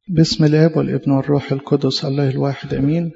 بسم الاب والابن والروح القدس الله الواحد امين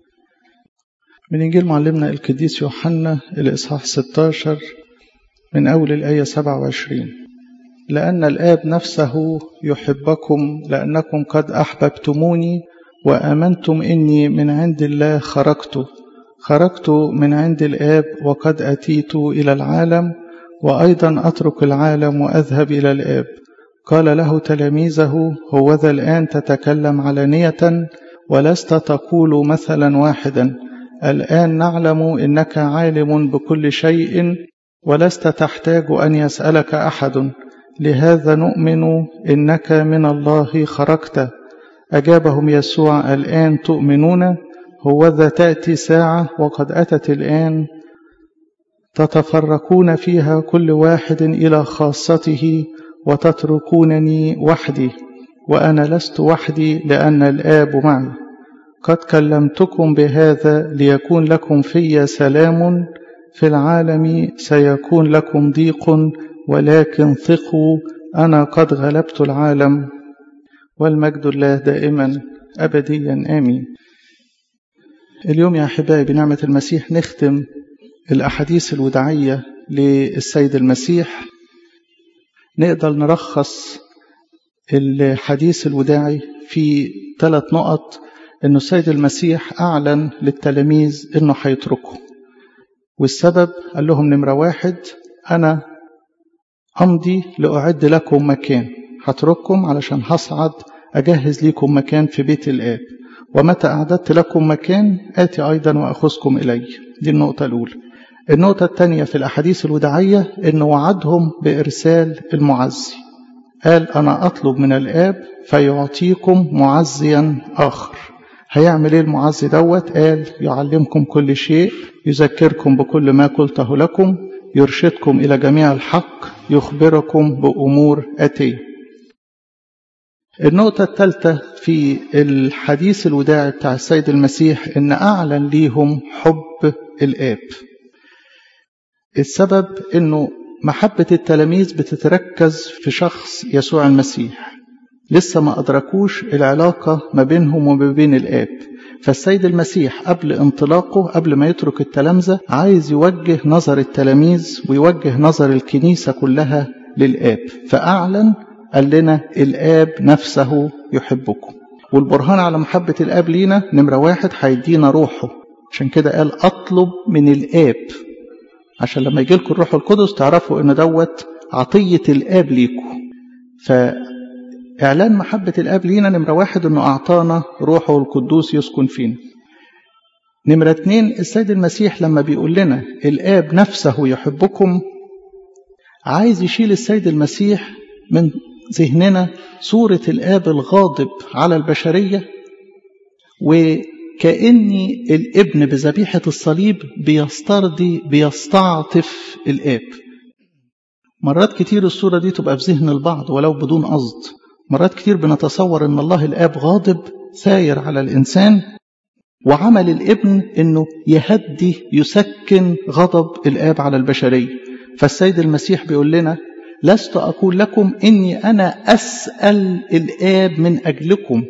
من انجيل معلمنا القديس يوحنا الاصحاح 16 من اول الايه 27 لان الاب نفسه يحبكم لانكم قد احببتموني وامنتم اني من عند الله خرجت خرجت من عند الاب وقد اتيت الى العالم وايضا اترك العالم واذهب الى الاب قال له تلاميذه هوذا الآن تتكلم علانية ولست تقول مثلا واحدا الآن نعلم إنك عالم بكل شيء ولست تحتاج أن يسألك أحد لهذا نؤمن إنك من الله خرجت أجابهم يسوع الآن تؤمنون هوذا تأتي ساعة وقد أتت الآن تتفرقون فيها كل واحد إلى خاصته وتتركونني وحدي وانا لست وحدي لان الاب معي قد كلمتكم بهذا ليكون لكم في سلام في العالم سيكون لكم ضيق ولكن ثقوا انا قد غلبت العالم والمجد الله دائما ابديا امين اليوم يا احبائي بنعمه المسيح نختم الاحاديث الوداعيه للسيد المسيح نقدر نلخص الحديث الوداعي في ثلاث نقط انه السيد المسيح اعلن للتلاميذ انه هيتركه والسبب قال لهم نمرة واحد انا امضي لاعد لكم مكان هترككم علشان هصعد اجهز لكم مكان في بيت الاب ومتى اعددت لكم مكان اتي ايضا واخذكم الي دي النقطة الاولى النقطة الثانية في الأحاديث الوداعية إنه وعدهم بإرسال المعزي قال أنا أطلب من الآب فيعطيكم معزيا آخر هيعمل إيه المعزي دوت قال يعلمكم كل شيء يذكركم بكل ما قلته لكم يرشدكم إلى جميع الحق يخبركم بأمور آتية النقطة الثالثة في الحديث الوداعي بتاع السيد المسيح إن أعلن ليهم حب الآب السبب انه محبة التلاميذ بتتركز في شخص يسوع المسيح لسه ما أدركوش العلاقة ما بينهم وما بين الآب فالسيد المسيح قبل انطلاقه قبل ما يترك التلامذة عايز يوجه نظر التلاميذ ويوجه نظر الكنيسة كلها للآب فأعلن قال لنا الآب نفسه يحبكم والبرهان على محبة الآب لينا نمرة واحد هيدينا روحه عشان كده قال أطلب من الآب عشان لما يجي لكم الروح القدس تعرفوا ان دوت عطية الآب ليكم فإعلان محبة الآب لينا نمرة واحد انه أعطانا روحه القدوس يسكن فينا نمرة اتنين السيد المسيح لما بيقول لنا الآب نفسه يحبكم عايز يشيل السيد المسيح من ذهننا صورة الآب الغاضب على البشرية و كأني الابن بذبيحة الصليب بيسترضي بيستعطف الآب مرات كتير الصورة دي تبقى في ذهن البعض ولو بدون قصد مرات كتير بنتصور ان الله الآب غاضب ساير على الإنسان وعمل الابن انه يهدي يسكن غضب الآب على البشرية فالسيد المسيح بيقول لنا لست أقول لكم إني أنا أسأل الآب من أجلكم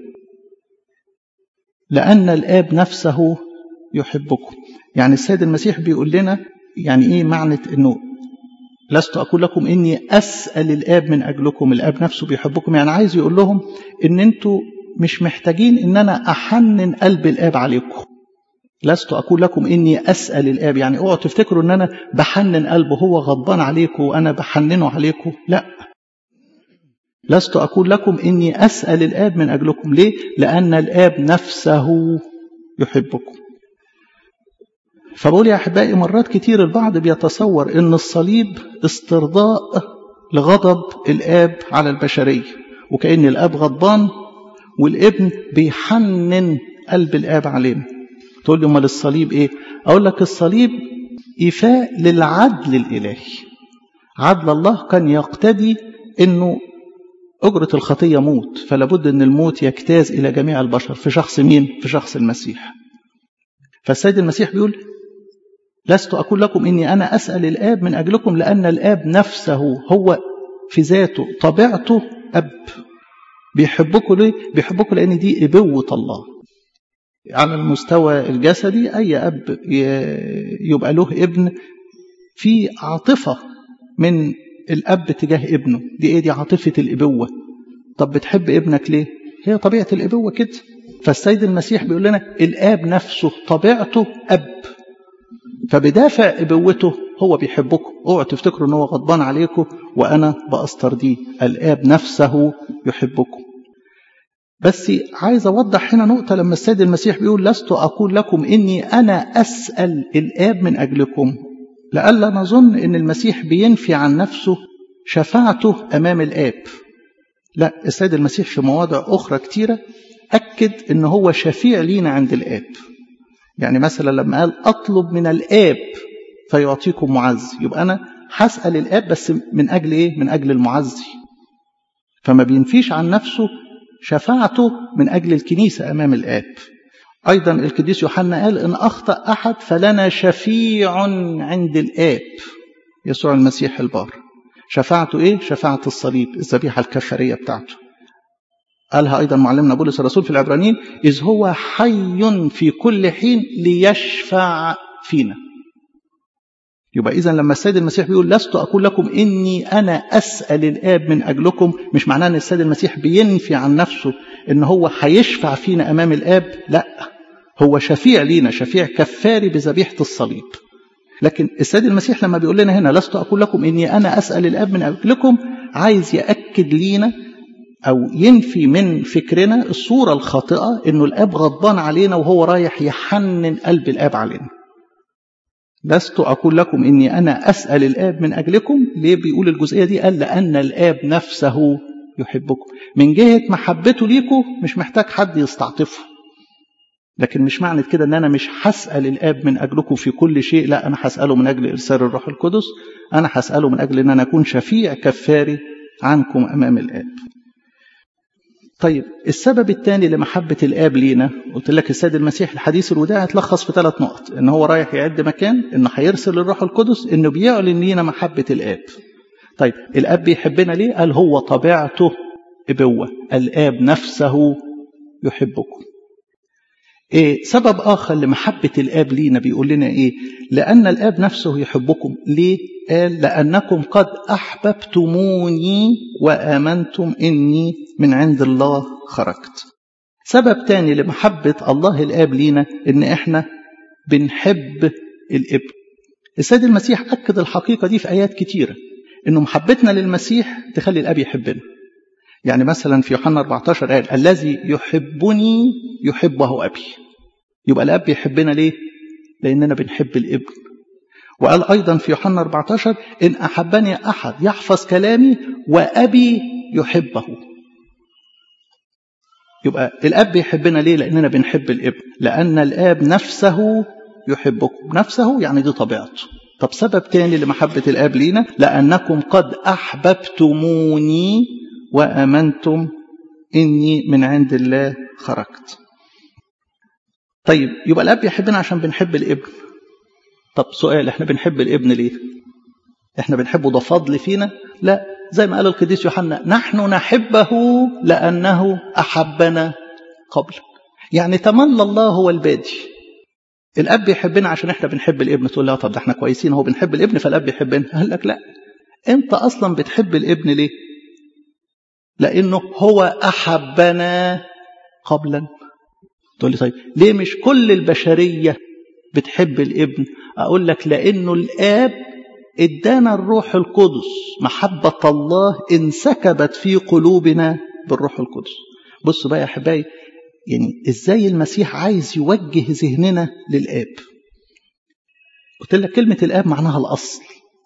لأن الآب نفسه يحبكم يعني السيد المسيح بيقول لنا يعني إيه معنى أنه لست أقول لكم إني أسأل الآب من أجلكم الآب نفسه بيحبكم يعني عايز يقول لهم إن أنتوا مش محتاجين إن أنا أحنن قلب الآب عليكم لست أقول لكم إني أسأل الآب يعني اوعوا تفتكروا إن أنا بحنن قلبه هو غضبان عليكم وأنا بحننه عليكم لا لست أقول لكم إني أسأل الآب من أجلكم ليه؟ لأن الآب نفسه يحبكم فبقول يا أحبائي مرات كتير البعض بيتصور إن الصليب استرضاء لغضب الآب على البشرية وكأن الآب غضبان والابن بيحنن قلب الآب علينا تقول لي أمال الصليب إيه؟ أقول لك الصليب إيفاء للعدل الإلهي عدل الله كان يقتدي إنه أجرة الخطية موت فلا بد أن الموت يجتاز إلى جميع البشر في شخص مين؟ في شخص المسيح فالسيد المسيح بيقول لست أقول لكم إني أنا أسأل الآب من أجلكم لأن الآب نفسه هو في ذاته طبيعته أب بيحبكم ليه بيحبكم لان دي ابوه الله على المستوى الجسدي اي اب يبقى له ابن في عاطفه من الاب تجاه ابنه دي ايه دي عاطفه الابوه طب بتحب ابنك ليه هي طبيعه الابوه كده فالسيد المسيح بيقول لنا الاب نفسه طبيعته اب فبدافع ابوته هو بيحبكم اوعوا تفتكروا ان هو غضبان عليكم وانا باسترضيه الاب نفسه يحبكم بس عايز اوضح هنا نقطه لما السيد المسيح بيقول لست اقول لكم اني انا اسال الاب من اجلكم لئلا نظن ان المسيح بينفي عن نفسه شفاعته امام الاب لا السيد المسيح في مواضع اخرى كتيره اكد ان هو شفيع لينا عند الاب يعني مثلا لما قال اطلب من الاب فيعطيكم معزي يبقى انا هسال الاب بس من اجل ايه من اجل المعزي فما بينفيش عن نفسه شفاعته من اجل الكنيسه امام الاب ايضا القديس يوحنا قال ان اخطا احد فلنا شفيع عند الاب يسوع المسيح البار شفاعته ايه شفاعه الصليب الذبيحه الكفاريه بتاعته قالها أيضا معلمنا بولس الرسول في العبرانيين إذ هو حي في كل حين ليشفع فينا يبقى إذا لما السيد المسيح بيقول لست أقول لكم إني أنا أسأل الآب من أجلكم مش معناه أن السيد المسيح بينفي عن نفسه إن هو هيشفع فينا أمام الآب لا هو شفيع لينا شفيع كفاري بذبيحة الصليب لكن السيد المسيح لما بيقول لنا هنا لست أقول لكم إني أنا أسأل الآب من أجلكم عايز يأكد لينا أو ينفي من فكرنا الصورة الخاطئة إنه الآب غضبان علينا وهو رايح يحنن قلب الآب علينا. لست أقول لكم إني أنا أسأل الآب من أجلكم، ليه بيقول الجزئية دي؟ قال لأن الآب نفسه يحبكم. من جهة محبته ليكم مش محتاج حد يستعطفه. لكن مش معنى كده إن أنا مش هسأل الآب من أجلكم في كل شيء، لا أنا هسأله من أجل إرسال الروح القدس، أنا هسأله من أجل إن أنا أكون شفيع كفاري عنكم أمام الآب. طيب السبب الثاني لمحبة الآب لينا قلت لك السيد المسيح الحديث الوداع اتلخص في ثلاث نقط إن هو رايح يعد مكان إنه هيرسل الروح القدس إنه بيعلن لينا محبة الآب طيب الآب بيحبنا ليه؟ قال هو طبيعته إبوة الآب نفسه يحبكم إيه سبب آخر لمحبة الآب لينا بيقول لنا إيه لأن الآب نفسه يحبكم ليه قال لأنكم قد أحببتموني وآمنتم إني من عند الله خرجت سبب تاني لمحبة الله الآب لينا إن إحنا بنحب الابن السيد المسيح أكد الحقيقة دي في آيات كتيرة إنه محبتنا للمسيح تخلي الآب يحبنا يعني مثلا في يوحنا 14 قال الذي يحبني يحبه أبي يبقى الأب يحبنا ليه؟ لأننا بنحب الابن وقال أيضا في يوحنا 14 إن أحبني أحد يحفظ كلامي وأبي يحبه يبقى الأب يحبنا ليه؟ لأننا بنحب الابن لأن الآب نفسه يحبكم نفسه يعني دي طبيعته طب سبب تاني لمحبة الآب لينا لأنكم قد أحببتموني وآمنتم إني من عند الله خرجت طيب يبقى الأب يحبنا عشان بنحب الابن طب سؤال احنا بنحب الابن ليه احنا بنحبه ده فضل فينا لا زي ما قال القديس يوحنا نحن نحبه لأنه أحبنا قبل يعني تملى الله هو البادي الأب يحبنا عشان احنا بنحب الابن تقول لا طب ده احنا كويسين هو بنحب الابن فالأب يحبنا قال لك لا انت أصلا بتحب الابن ليه لأنه هو أحبنا قبلا تقول لي طيب ليه مش كل البشرية بتحب الابن أقول لك لأنه الآب ادانا الروح القدس محبة الله انسكبت في قلوبنا بالروح القدس بص بقى يا حبايبي يعني ازاي المسيح عايز يوجه ذهننا للآب قلت لك كلمة الآب معناها الأصل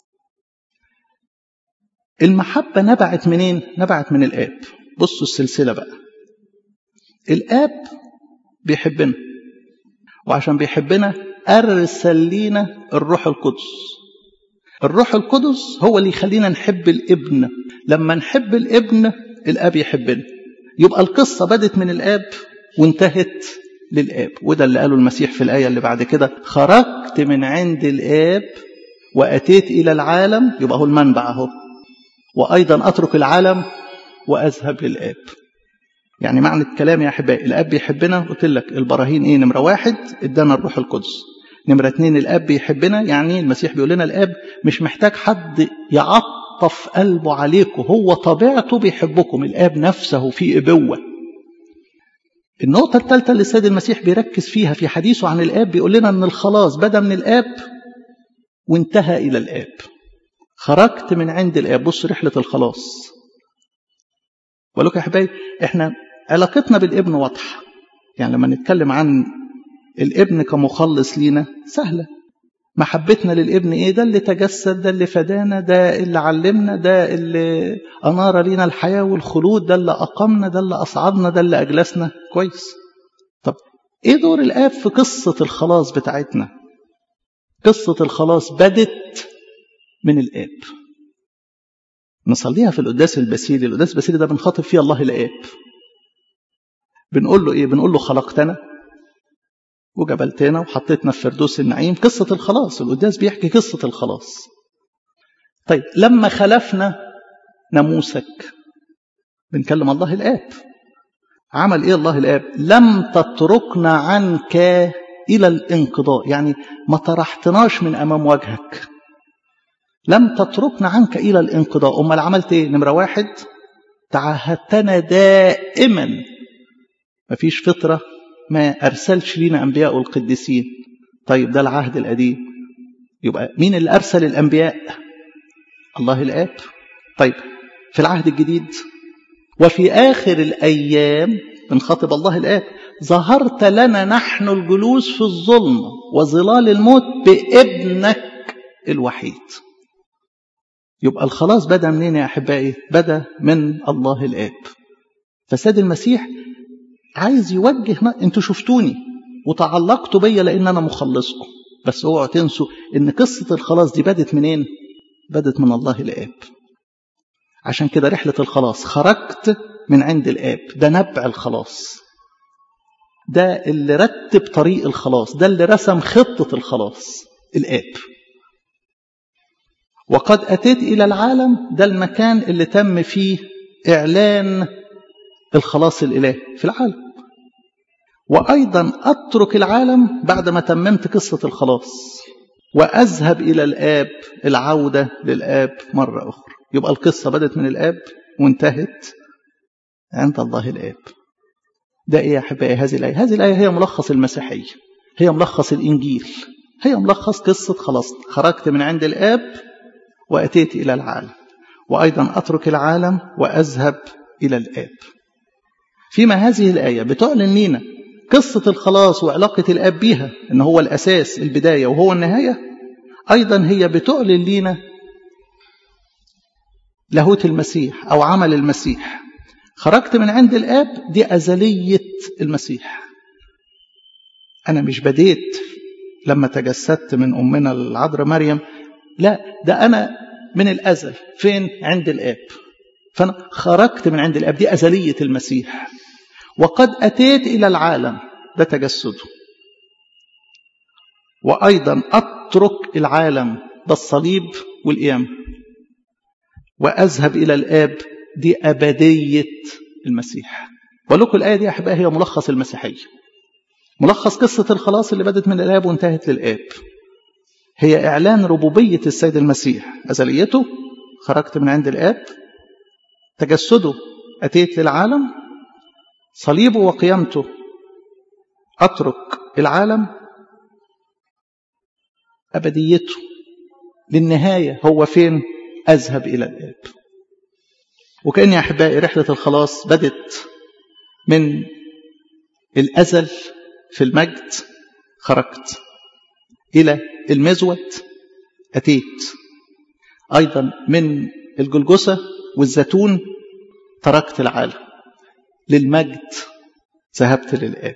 المحبة نبعت منين؟ نبعت من الآب بصوا السلسلة بقى الآب بيحبنا وعشان بيحبنا أرسل لينا الروح القدس الروح القدس هو اللي يخلينا نحب الابن لما نحب الابن الاب يحبنا يبقى القصه بدت من الاب وانتهت للاب وده اللي قاله المسيح في الايه اللي بعد كده خرجت من عند الاب واتيت الى العالم يبقى هو المنبع اهو وايضا اترك العالم واذهب للاب يعني معنى الكلام يا أحبائي الأب يحبنا قلت لك البراهين إيه نمرة واحد ادانا الروح القدس نمرة اتنين الأب يحبنا يعني المسيح بيقول لنا الأب مش محتاج حد يعطف قلبه عليكم هو طبيعته بيحبكم الأب نفسه في إبوة النقطة الثالثة اللي السيد المسيح بيركز فيها في حديثه عن الآب بيقول لنا أن الخلاص بدأ من الآب وانتهى إلى الآب خرجت من عند الآب بص رحلة الخلاص ولك يا أحبائي إحنا علاقتنا بالابن واضحة يعني لما نتكلم عن الابن كمخلص لينا سهلة محبتنا للابن ايه ده اللي تجسد ده اللي فدانا ده اللي علمنا ده اللي انار لينا الحياه والخلود ده اللي اقمنا ده اللي اصعدنا ده اللي اجلسنا كويس طب ايه دور الاب في قصه الخلاص بتاعتنا قصه الخلاص بدت من الاب نصليها في القداس البسيلي القداس البسيلي ده بنخاطب فيه الله الاب بنقول له ايه بنقول له خلقتنا وجبلتنا وحطيتنا في فردوس النعيم قصة الخلاص القداس بيحكي قصة الخلاص طيب لما خلفنا ناموسك بنكلم الله الآب عمل إيه الله الآب لم تتركنا عنك إلى الانقضاء يعني ما طرحتناش من أمام وجهك لم تتركنا عنك إلى الانقضاء أمال عملت إيه نمرة واحد تعهدتنا دائما مفيش فطرة ما أرسلش لنا أنبياء القديسين طيب ده العهد القديم يبقى مين اللي أرسل الأنبياء الله الآب طيب في العهد الجديد وفي آخر الأيام بنخاطب الله الآب ظهرت لنا نحن الجلوس في الظلم وظلال الموت بابنك الوحيد يبقى الخلاص بدأ منين يا أحبائي بدأ من الله الآب فساد المسيح عايز يوجه انتوا شفتوني وتعلقتوا بيا لان انا مخلصكم بس اوعوا تنسوا ان قصه الخلاص دي بدت منين بدت من الله الاب عشان كده رحله الخلاص خرجت من عند الاب ده نبع الخلاص ده اللي رتب طريق الخلاص ده اللي رسم خطه الخلاص الاب وقد اتيت الى العالم ده المكان اللي تم فيه اعلان الخلاص الالهي في العالم وأيضا أترك العالم بعد ما تممت قصة الخلاص وأذهب إلى الآب العودة للآب مرة أخرى يبقى القصة بدت من الآب وانتهت عند الله الآب ده إيه يا أحبائي هذه الآية هذه الآية هي ملخص المسيحية هي ملخص الإنجيل هي ملخص قصة خلاص خرجت من عند الآب وأتيت إلى العالم وأيضا أترك العالم وأذهب إلى الآب فيما هذه الآية بتعلن لنا قصة الخلاص وعلاقة الآب بيها إن هو الأساس البداية وهو النهاية أيضا هي بتعلن لنا لاهوت المسيح أو عمل المسيح خرجت من عند الآب دي أزلية المسيح أنا مش بديت لما تجسدت من أمنا العذراء مريم لا ده أنا من الأزل فين عند الآب فأنا خرجت من عند الآب دي أزلية المسيح وقد أتيت إلى العالم ده تجسده وأيضا أترك العالم ده الصليب والقيامة وأذهب إلى الآب دي أبدية المسيح ولكم الآية دي يا أحبائي هي ملخص المسيحية ملخص قصة الخلاص اللي بدت من الآب وانتهت للآب هي إعلان ربوبية السيد المسيح أزليته خرجت من عند الآب تجسده أتيت للعالم صليبه وقيامته أترك العالم أبديته للنهاية هو فين أذهب إلى الآب وكأن يا أحبائي رحلة الخلاص بدت من الأزل في المجد خرجت إلى المزود أتيت أيضا من الجلجسة والزيتون تركت العالم للمجد ذهبت للآب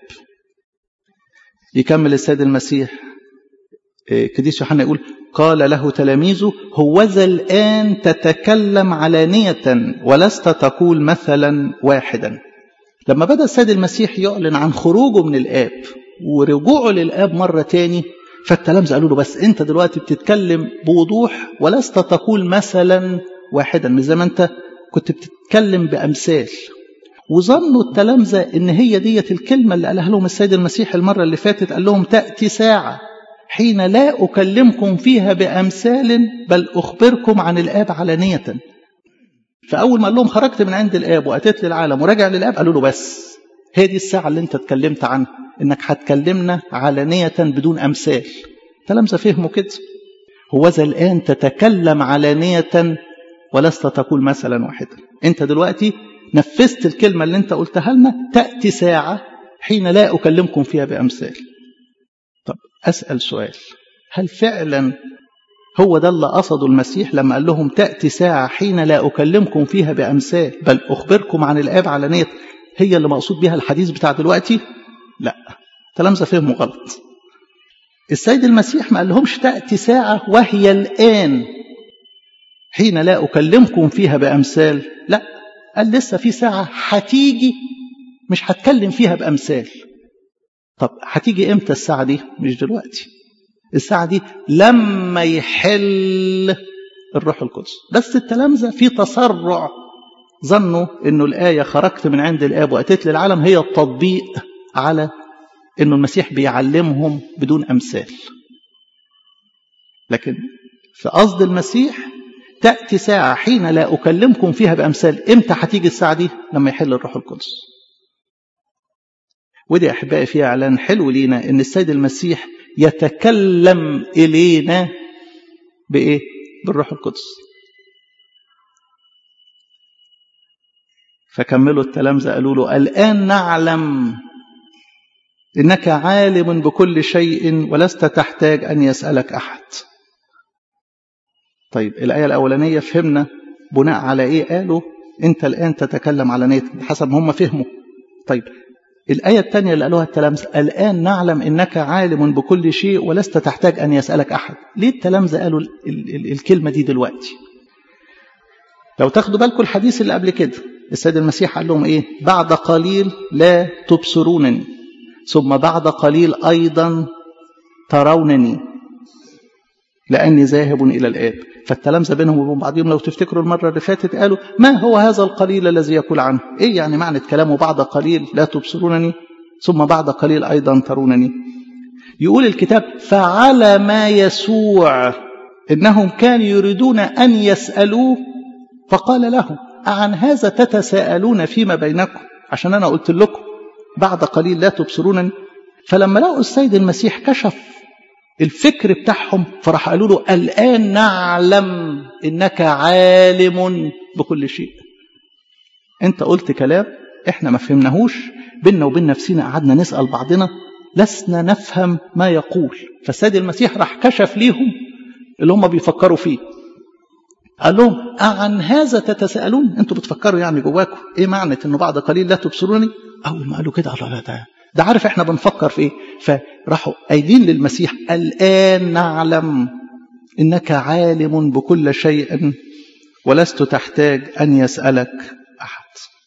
يكمل السيد المسيح كديس يوحنا يقول قال له تلاميذه هوذا الآن تتكلم علانية ولست تقول مثلا واحدا لما بدأ السيد المسيح يعلن عن خروجه من الآب ورجوعه للآب مرة تاني فالتلامذة قالوا له بس أنت دلوقتي بتتكلم بوضوح ولست تقول مثلا واحدا مش زي ما أنت كنت بتتكلم بأمثال وظنوا التلامذة إن هي ديت الكلمة اللي قالها لهم السيد المسيح المرة اللي فاتت قال لهم تأتي ساعة حين لا أكلمكم فيها بأمثال بل أخبركم عن الآب علانية فأول ما قال لهم خرجت من عند الآب وأتيت للعالم وراجع للآب قالوا له بس هي دي الساعة اللي أنت اتكلمت عنها إنك هتكلمنا علانية بدون أمثال تلامذة فهموا كده هوذا الآن تتكلم علانية ولست تقول مثلا واحدا أنت دلوقتي نفذت الكلمة اللي أنت قلتها لنا تأتي ساعة حين لا أكلمكم فيها بأمثال طب أسأل سؤال هل فعلا هو ده اللي قصده المسيح لما قال لهم تأتي ساعة حين لا أكلمكم فيها بأمثال بل أخبركم عن الآب علانية هي اللي مقصود بها الحديث بتاع دلوقتي لا تلامذة فهموا غلط السيد المسيح ما قال لهمش تأتي ساعة وهي الآن حين لا أكلمكم فيها بأمثال لا قال لسه في ساعة هتيجي مش هتكلم فيها بأمثال طب هتيجي امتى الساعة دي مش دلوقتي الساعة دي لما يحل الروح القدس بس التلامذة في تسرع ظنوا انه الآية خرجت من عند الآب وأتيت للعالم هي التطبيق على انه المسيح بيعلمهم بدون أمثال لكن في قصد المسيح تأتي ساعة حين لا أكلمكم فيها بأمثال إمتى هتيجي الساعة دي لما يحل الروح القدس ودي أحبائي فيها إعلان حلو لينا إن السيد المسيح يتكلم إلينا بإيه؟ بالروح القدس فكملوا التلامذة قالوا له الآن نعلم إنك عالم بكل شيء ولست تحتاج أن يسألك أحد طيب الآية الأولانية فهمنا بناء على إيه قالوا أنت الآن تتكلم على نية حسب ما هم فهموا طيب الآية الثانية اللي قالوها التلامذة الآن نعلم إنك عالم بكل شيء ولست تحتاج أن يسألك أحد ليه التلامذة قالوا ال ال ال الكلمة دي دلوقتي لو تاخدوا بالكم الحديث اللي قبل كده السيد المسيح قال لهم إيه بعد قليل لا تبصرونني ثم بعد قليل أيضا ترونني لأني ذاهب إلى الآب فالتلامذة بينهم وبين بعضهم لو تفتكروا المرة اللي فاتت قالوا ما هو هذا القليل الذي يقول عنه إيه يعني معنى كلامه بعد قليل لا تبصرونني ثم بعد قليل أيضا ترونني يقول الكتاب فعلى ما يسوع إنهم كانوا يريدون أن يسألوه فقال لهم عن هذا تتساءلون فيما بينكم عشان أنا قلت لكم بعد قليل لا تبصرونني فلما لقوا السيد المسيح كشف الفكر بتاعهم فراح قالوا له الآن نعلم إنك عالم بكل شيء أنت قلت كلام إحنا ما فهمناهوش بينا وبين نفسنا قعدنا نسأل بعضنا لسنا نفهم ما يقول فالسيد المسيح راح كشف ليهم اللي هم بيفكروا فيه قال لهم عن هذا تتساءلون انتوا بتفكروا يعني جواكم ايه معنى انه بعد قليل لا تبصروني اول ما قالوا كده الله لا ده ده عارف احنا بنفكر في ايه فراحوا قايلين للمسيح الان نعلم انك عالم بكل شيء ولست تحتاج ان يسالك احد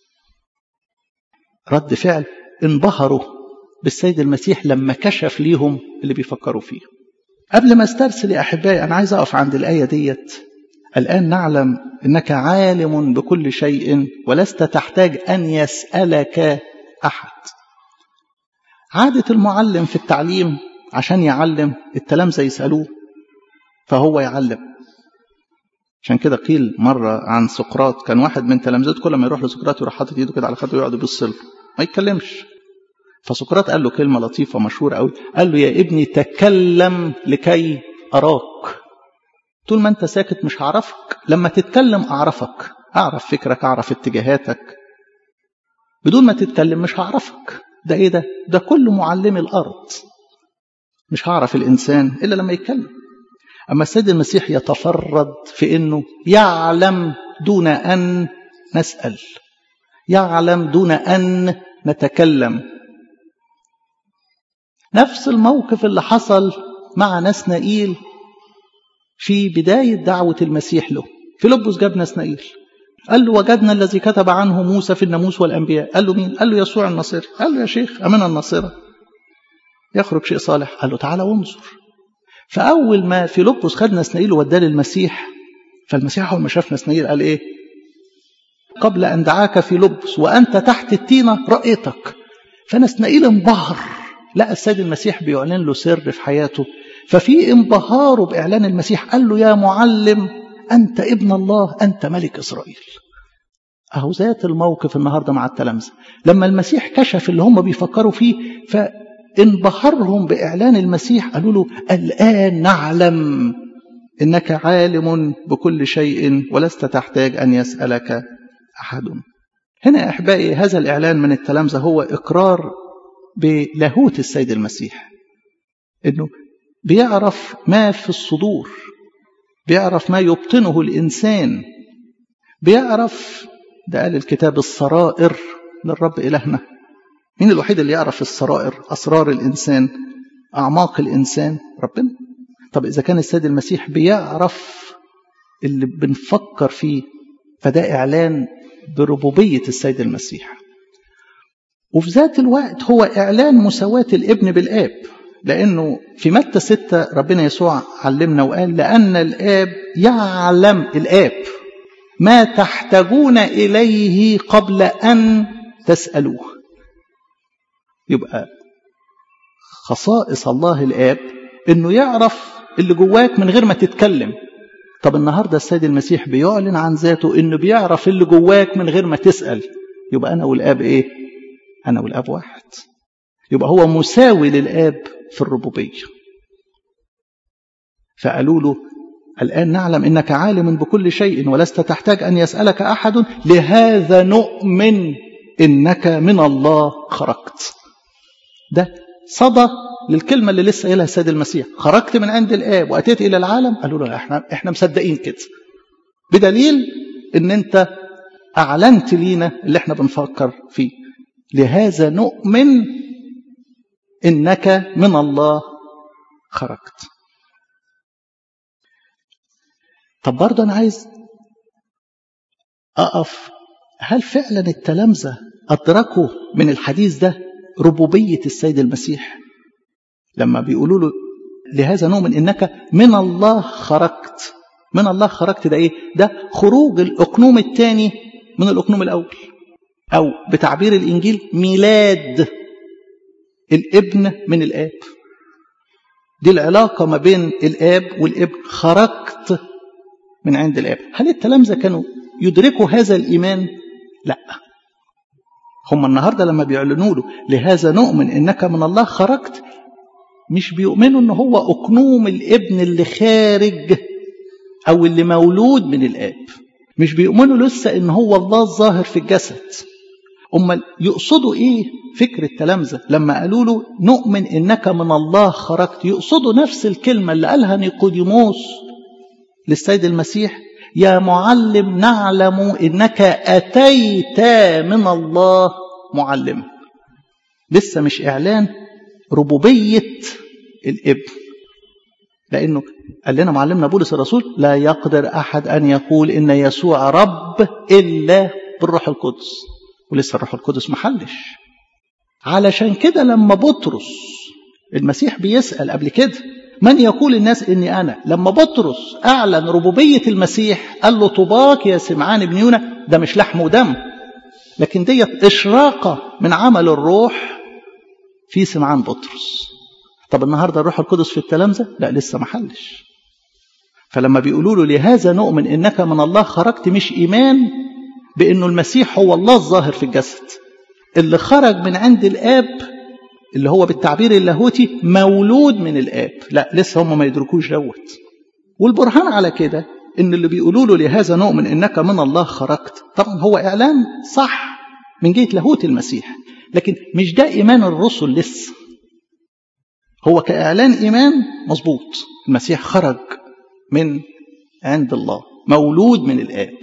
رد فعل انبهروا بالسيد المسيح لما كشف ليهم اللي بيفكروا فيه قبل ما استرسل يا احبائي انا عايز اقف عند الايه ديت الان نعلم انك عالم بكل شيء ولست تحتاج ان يسالك احد عادة المعلم في التعليم عشان يعلم التلامذة يسألوه فهو يعلم عشان كده قيل مرة عن سقراط كان واحد من تلامذته كل ما يروح لسقراط يروح حاطط ايده كده على خده ويقعد يبص له ما يتكلمش فسقراط قال له كلمة لطيفة مشهورة قوي قال له يا ابني تكلم لكي أراك طول ما أنت ساكت مش هعرفك لما تتكلم أعرفك أعرف فكرك أعرف اتجاهاتك بدون ما تتكلم مش هعرفك ده ايه ده ده كل معلمي الارض مش هعرف الانسان الا لما يتكلم اما السيد المسيح يتفرد في انه يعلم دون ان نسال يعلم دون ان نتكلم نفس الموقف اللي حصل مع نسنائيل في بدايه دعوه المسيح له فيلبس جاب نسنائيل قال له وجدنا الذي كتب عنه موسى في الناموس والأنبياء قال له مين؟ قال له يسوع الناصري قال له يا شيخ أمنا الناصرة يخرج شيء صالح قال له تعالى وانظر فأول ما فيلبس خد نسنائيل ووداه للمسيح فالمسيح أول ما شاف نسنائيل قال إيه؟ قبل أن دعاك في لبس وأنت تحت التينة رأيتك فنسنائيل انبهر لقى السيد المسيح بيعلن له سر في حياته ففي انبهاره بإعلان المسيح قال له يا معلم أنت ابن الله أنت ملك إسرائيل أهو ذات الموقف النهاردة مع التلامذة لما المسيح كشف اللي هم بيفكروا فيه فانبهرهم بإعلان المسيح قالوا له الآن نعلم إنك عالم بكل شيء ولست تحتاج أن يسألك أحد هنا يا أحبائي هذا الإعلان من التلامذة هو إقرار بلاهوت السيد المسيح إنه بيعرف ما في الصدور بيعرف ما يبطنه الإنسان بيعرف ده قال الكتاب السرائر للرب إلهنا مين الوحيد اللي يعرف السرائر أسرار الإنسان أعماق الإنسان ربنا طب إذا كان السيد المسيح بيعرف اللي بنفكر فيه فده إعلان بربوبية السيد المسيح وفي ذات الوقت هو إعلان مساواة الابن بالآب لأنه في متى ستة ربنا يسوع علمنا وقال لأن الآب يعلم الآب ما تحتاجون إليه قبل أن تسألوه يبقى خصائص الله الآب إنه يعرف اللي جواك من غير ما تتكلم طب النهاردة السيد المسيح بيعلن عن ذاته إنه بيعرف اللي جواك من غير ما تسأل يبقى أنا والآب إيه أنا والآب واحد يبقى هو مساوي للآب في الربوبية فقالوا له الآن نعلم إنك عالم بكل شيء ولست تحتاج أن يسألك أحد لهذا نؤمن إنك من الله خرجت ده صدى للكلمة اللي لسه قايلها السيد المسيح خرجت من عند الآب وأتيت إلى العالم قالوا له إحنا, إحنا مصدقين كده بدليل إن أنت أعلنت لينا اللي إحنا بنفكر فيه لهذا نؤمن إنك من الله خرجت طب برضه أنا عايز أقف هل فعلا التلامذة أدركوا من الحديث ده ربوبية السيد المسيح لما بيقولوا له لهذا نؤمن إنك من الله خرجت من الله خرجت ده إيه ده خروج الأقنوم الثاني من الأقنوم الأول أو بتعبير الإنجيل ميلاد الابن من الآب دي العلاقة ما بين الآب والابن خرجت من عند الآب هل التلامذة كانوا يدركوا هذا الإيمان لا هم النهاردة لما بيعلنوا له لهذا نؤمن إنك من الله خرجت مش بيؤمنوا إن هو أقنوم الابن اللي خارج أو اللي مولود من الآب مش بيؤمنوا لسه إن هو الله الظاهر في الجسد أما يقصدوا إيه فكر التلامذة لما قالوا له نؤمن إنك من الله خرجت يقصدوا نفس الكلمة اللي قالها نيقوديموس للسيد المسيح يا معلم نعلم إنك أتيت من الله معلما لسه مش إعلان ربوبية الابن لأنه قال لنا معلمنا بولس الرسول لا يقدر أحد أن يقول إن يسوع رب إلا بالروح القدس ولسه الروح القدس محلش علشان كده لما بطرس المسيح بيسأل قبل كده من يقول الناس إني أنا لما بطرس أعلن ربوبية المسيح قال له طباك يا سمعان ابن يونا ده مش لحم ودم لكن ديت إشراقة من عمل الروح في سمعان بطرس طب النهاردة الروح القدس في التلامذة لا لسه ما حلش فلما بيقولوا له لهذا نؤمن إنك من الله خرجت مش إيمان بأنه المسيح هو الله الظاهر في الجسد اللي خرج من عند الآب اللي هو بالتعبير اللاهوتي مولود من الآب لا لسه هم ما يدركوش دوت والبرهان على كده ان اللي بيقولوا له لهذا نؤمن انك من الله خرجت طبعا هو اعلان صح من جهه لاهوت المسيح لكن مش ده ايمان الرسل لسه هو كاعلان ايمان مظبوط المسيح خرج من عند الله مولود من الاب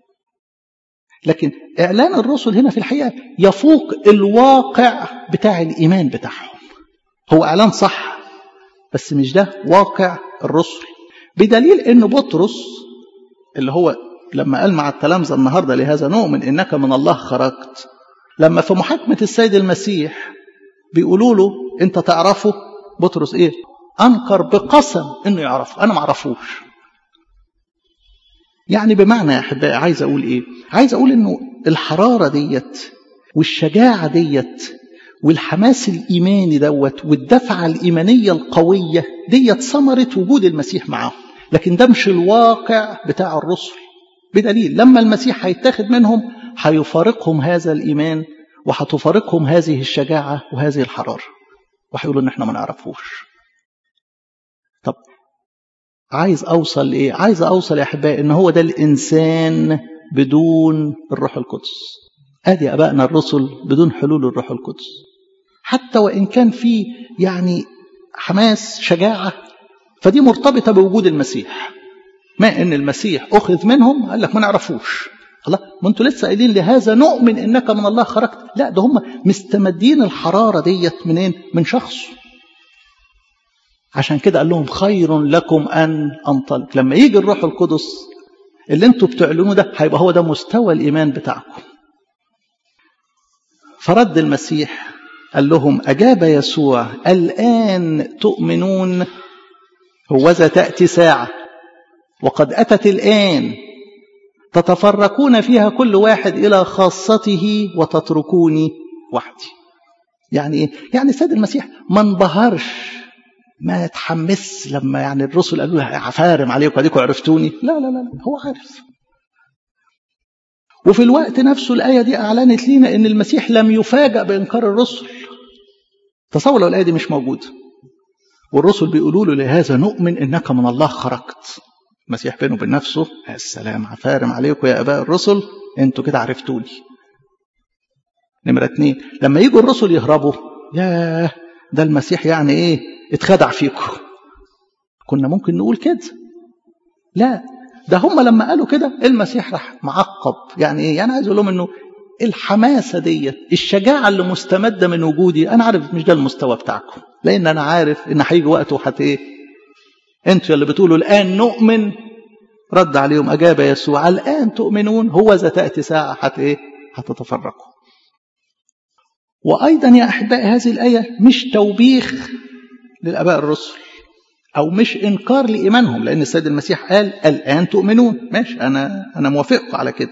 لكن اعلان الرسل هنا في الحقيقه يفوق الواقع بتاع الايمان بتاعهم هو اعلان صح بس مش ده واقع الرسل بدليل ان بطرس اللي هو لما قال مع التلامذه النهارده لهذا نؤمن انك من الله خرجت لما في محاكمه السيد المسيح بيقولوا له انت تعرفه بطرس ايه انكر بقسم انه يعرفه انا ما اعرفوش يعني بمعنى يا أحبائي عايز أقول إيه عايز أقول إنه الحرارة ديت والشجاعة ديت والحماس الإيماني دوت والدفعة الإيمانية القوية ديت ثمرة وجود المسيح معاهم لكن ده مش الواقع بتاع الرسل بدليل لما المسيح هيتاخد منهم هيفارقهم هذا الإيمان وهتفارقهم هذه الشجاعة وهذه الحرارة وهيقولوا إن إحنا ما نعرفوش طب عايز أوصل لإيه؟ عايز أوصل يا أحبائي إن هو ده الإنسان بدون الروح القدس ادي ابائنا الرسل بدون حلول الروح القدس حتى وان كان في يعني حماس شجاعه فدي مرتبطه بوجود المسيح ما ان المسيح اخذ منهم قال لك ما نعرفوش الله ما انتوا لسه قايلين لهذا نؤمن انك من الله خرجت لا ده هم مستمدين الحراره ديت منين من شخصه عشان كده قال لهم خير لكم ان انطلق لما يجي الروح القدس اللي انتوا بتعلنوه ده هيبقى هو ده مستوى الايمان بتاعكم فرد المسيح قال لهم أجاب يسوع الآن تؤمنون هوذا تأتي ساعة وقد أتت الآن تتفرقون فيها كل واحد إلى خاصته وتتركوني وحدي يعني إيه؟ يعني السيد المسيح ما انبهرش ما تحمس لما يعني الرسل قالوا له عفارم عليكم اديكم عرفتوني لا لا لا هو عارف وفي الوقت نفسه الآية دي أعلنت لنا إن المسيح لم يفاجأ بإنكار الرسل تصور لو الآية دي مش موجودة والرسل بيقولوا له لهذا نؤمن إنك من الله خرجت المسيح بينه وبين نفسه السلام عفارم عليكم يا آباء الرسل أنتوا كده عرفتوني نمرة اتنين لما يجوا الرسل يهربوا ياه ده المسيح يعني ايه اتخدع فيكم كنا ممكن نقول كده لا ده هم لما قالوا كده المسيح راح معقب يعني ايه يعني عايز اقول لهم انه الحماسه ديت الشجاعه اللي مستمده من وجودي انا عارف مش ده المستوى بتاعكم لان انا عارف ان هيجي وقت وحت ايه انتوا اللي بتقولوا الان نؤمن رد عليهم اجاب يسوع الان تؤمنون هو ذا تاتي ساعه حت ايه هتتفرقوا وايضا يا احبائي هذه الايه مش توبيخ للاباء الرسل او مش انكار لايمانهم لان السيد المسيح قال الان تؤمنون ماشي انا انا موافقكم على كده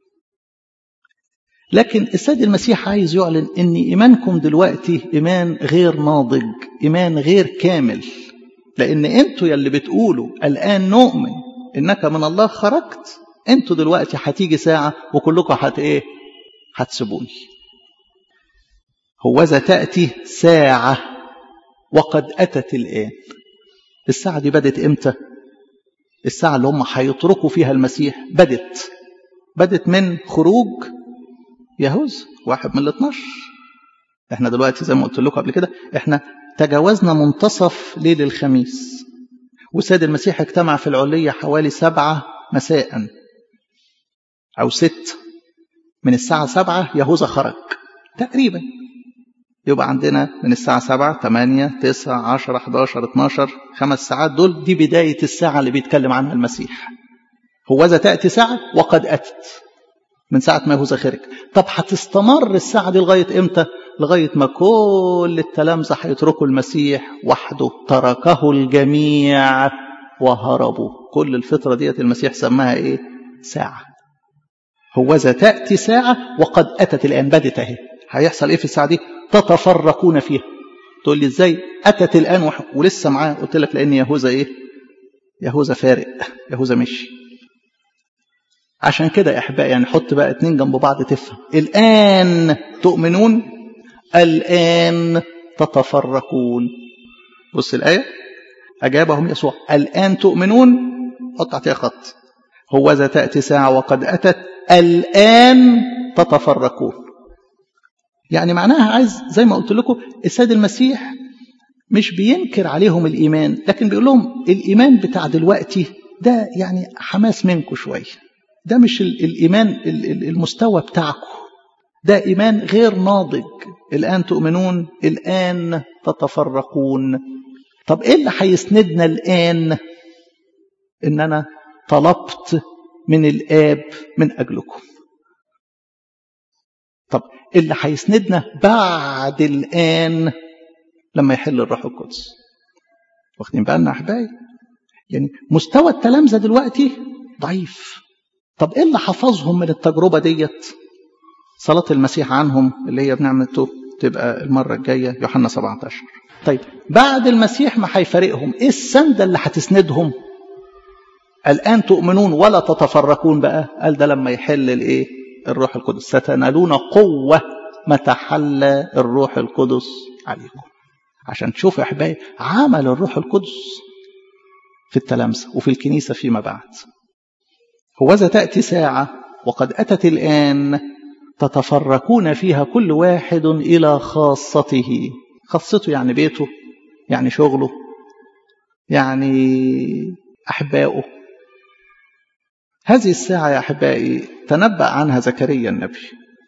لكن السيد المسيح عايز يعلن ان ايمانكم دلوقتي ايمان غير ناضج ايمان غير كامل لان انتوا يلي بتقولوا الان نؤمن انك من الله خرجت انتوا دلوقتي هتيجي ساعه وكلكم هت ايه هتسيبوني هوذا تاتي ساعه وقد اتت الان الساعه دي بدت امتى الساعه اللي هم هيتركوا فيها المسيح بدت بدت من خروج يهوذا واحد من الاثناشر احنا دلوقتي زي ما قلت لكم قبل كده احنا تجاوزنا منتصف ليل الخميس والسيد المسيح اجتمع في العلية حوالي سبعة مساء أو ست من الساعة سبعة يهوذا خرج تقريبا يبقى عندنا من الساعة سبعة ثمانية تسعة عشرة 11 12 خمس ساعات دول دي بداية الساعة اللي بيتكلم عنها المسيح هوذا تأتي ساعة وقد أتت من ساعة ما يهوذا خرج طب هتستمر الساعة دي لغاية إمتى لغاية ما كل التلامذة هيتركوا المسيح وحده تركه الجميع وهربوا كل الفترة ديت المسيح سماها إيه ساعة هوذا تأتي ساعة وقد أتت الآن بدت أهي هيحصل إيه في الساعة دي تتفرقون فيها تقول لي إزاي أتت الآن وح... ولسه معاه قلت لك لأن يهوذا إيه يهوذا فارق يهوذا مشي عشان كده يا احبائي يعني حط بقى اتنين جنب بعض تفهم الان تؤمنون الان تتفرقون بص الايه اجابهم يسوع الان تؤمنون حط تحتها خط هو ذا تاتي ساعه وقد اتت الان تتفرقون يعني معناها عايز زي ما قلت لكم السيد المسيح مش بينكر عليهم الايمان لكن بيقول لهم الايمان بتاع دلوقتي ده يعني حماس منكم شويه ده مش الإيمان المستوى بتاعكم ده إيمان غير ناضج الآن تؤمنون الآن تتفرقون طب إيه اللي هيسندنا الآن إن أنا طلبت من الآب من أجلكم طب اللي هيسندنا بعد الآن لما يحل الروح القدس واخدين بالنا أحبائي يعني مستوى التلامذة دلوقتي ضعيف طب ايه اللي حفظهم من التجربة ديت صلاة المسيح عنهم اللي هي بنعمته تبقى المرة الجاية يوحنا 17 طيب بعد المسيح ما هيفارقهم ايه السندة اللي هتسندهم الآن تؤمنون ولا تتفرقون بقى قال ده لما يحل الايه الروح القدس ستنالون قوة متى حل الروح القدس عليكم عشان تشوفوا يا احبائي عمل الروح القدس في التلامسة وفي الكنيسة فيما بعد هوذا تأتي ساعة وقد أتت الآن تتفرقون فيها كل واحد إلى خاصته خاصته يعني بيته يعني شغله يعني أحبائه هذه الساعة يا أحبائي تنبأ عنها زكريا النبي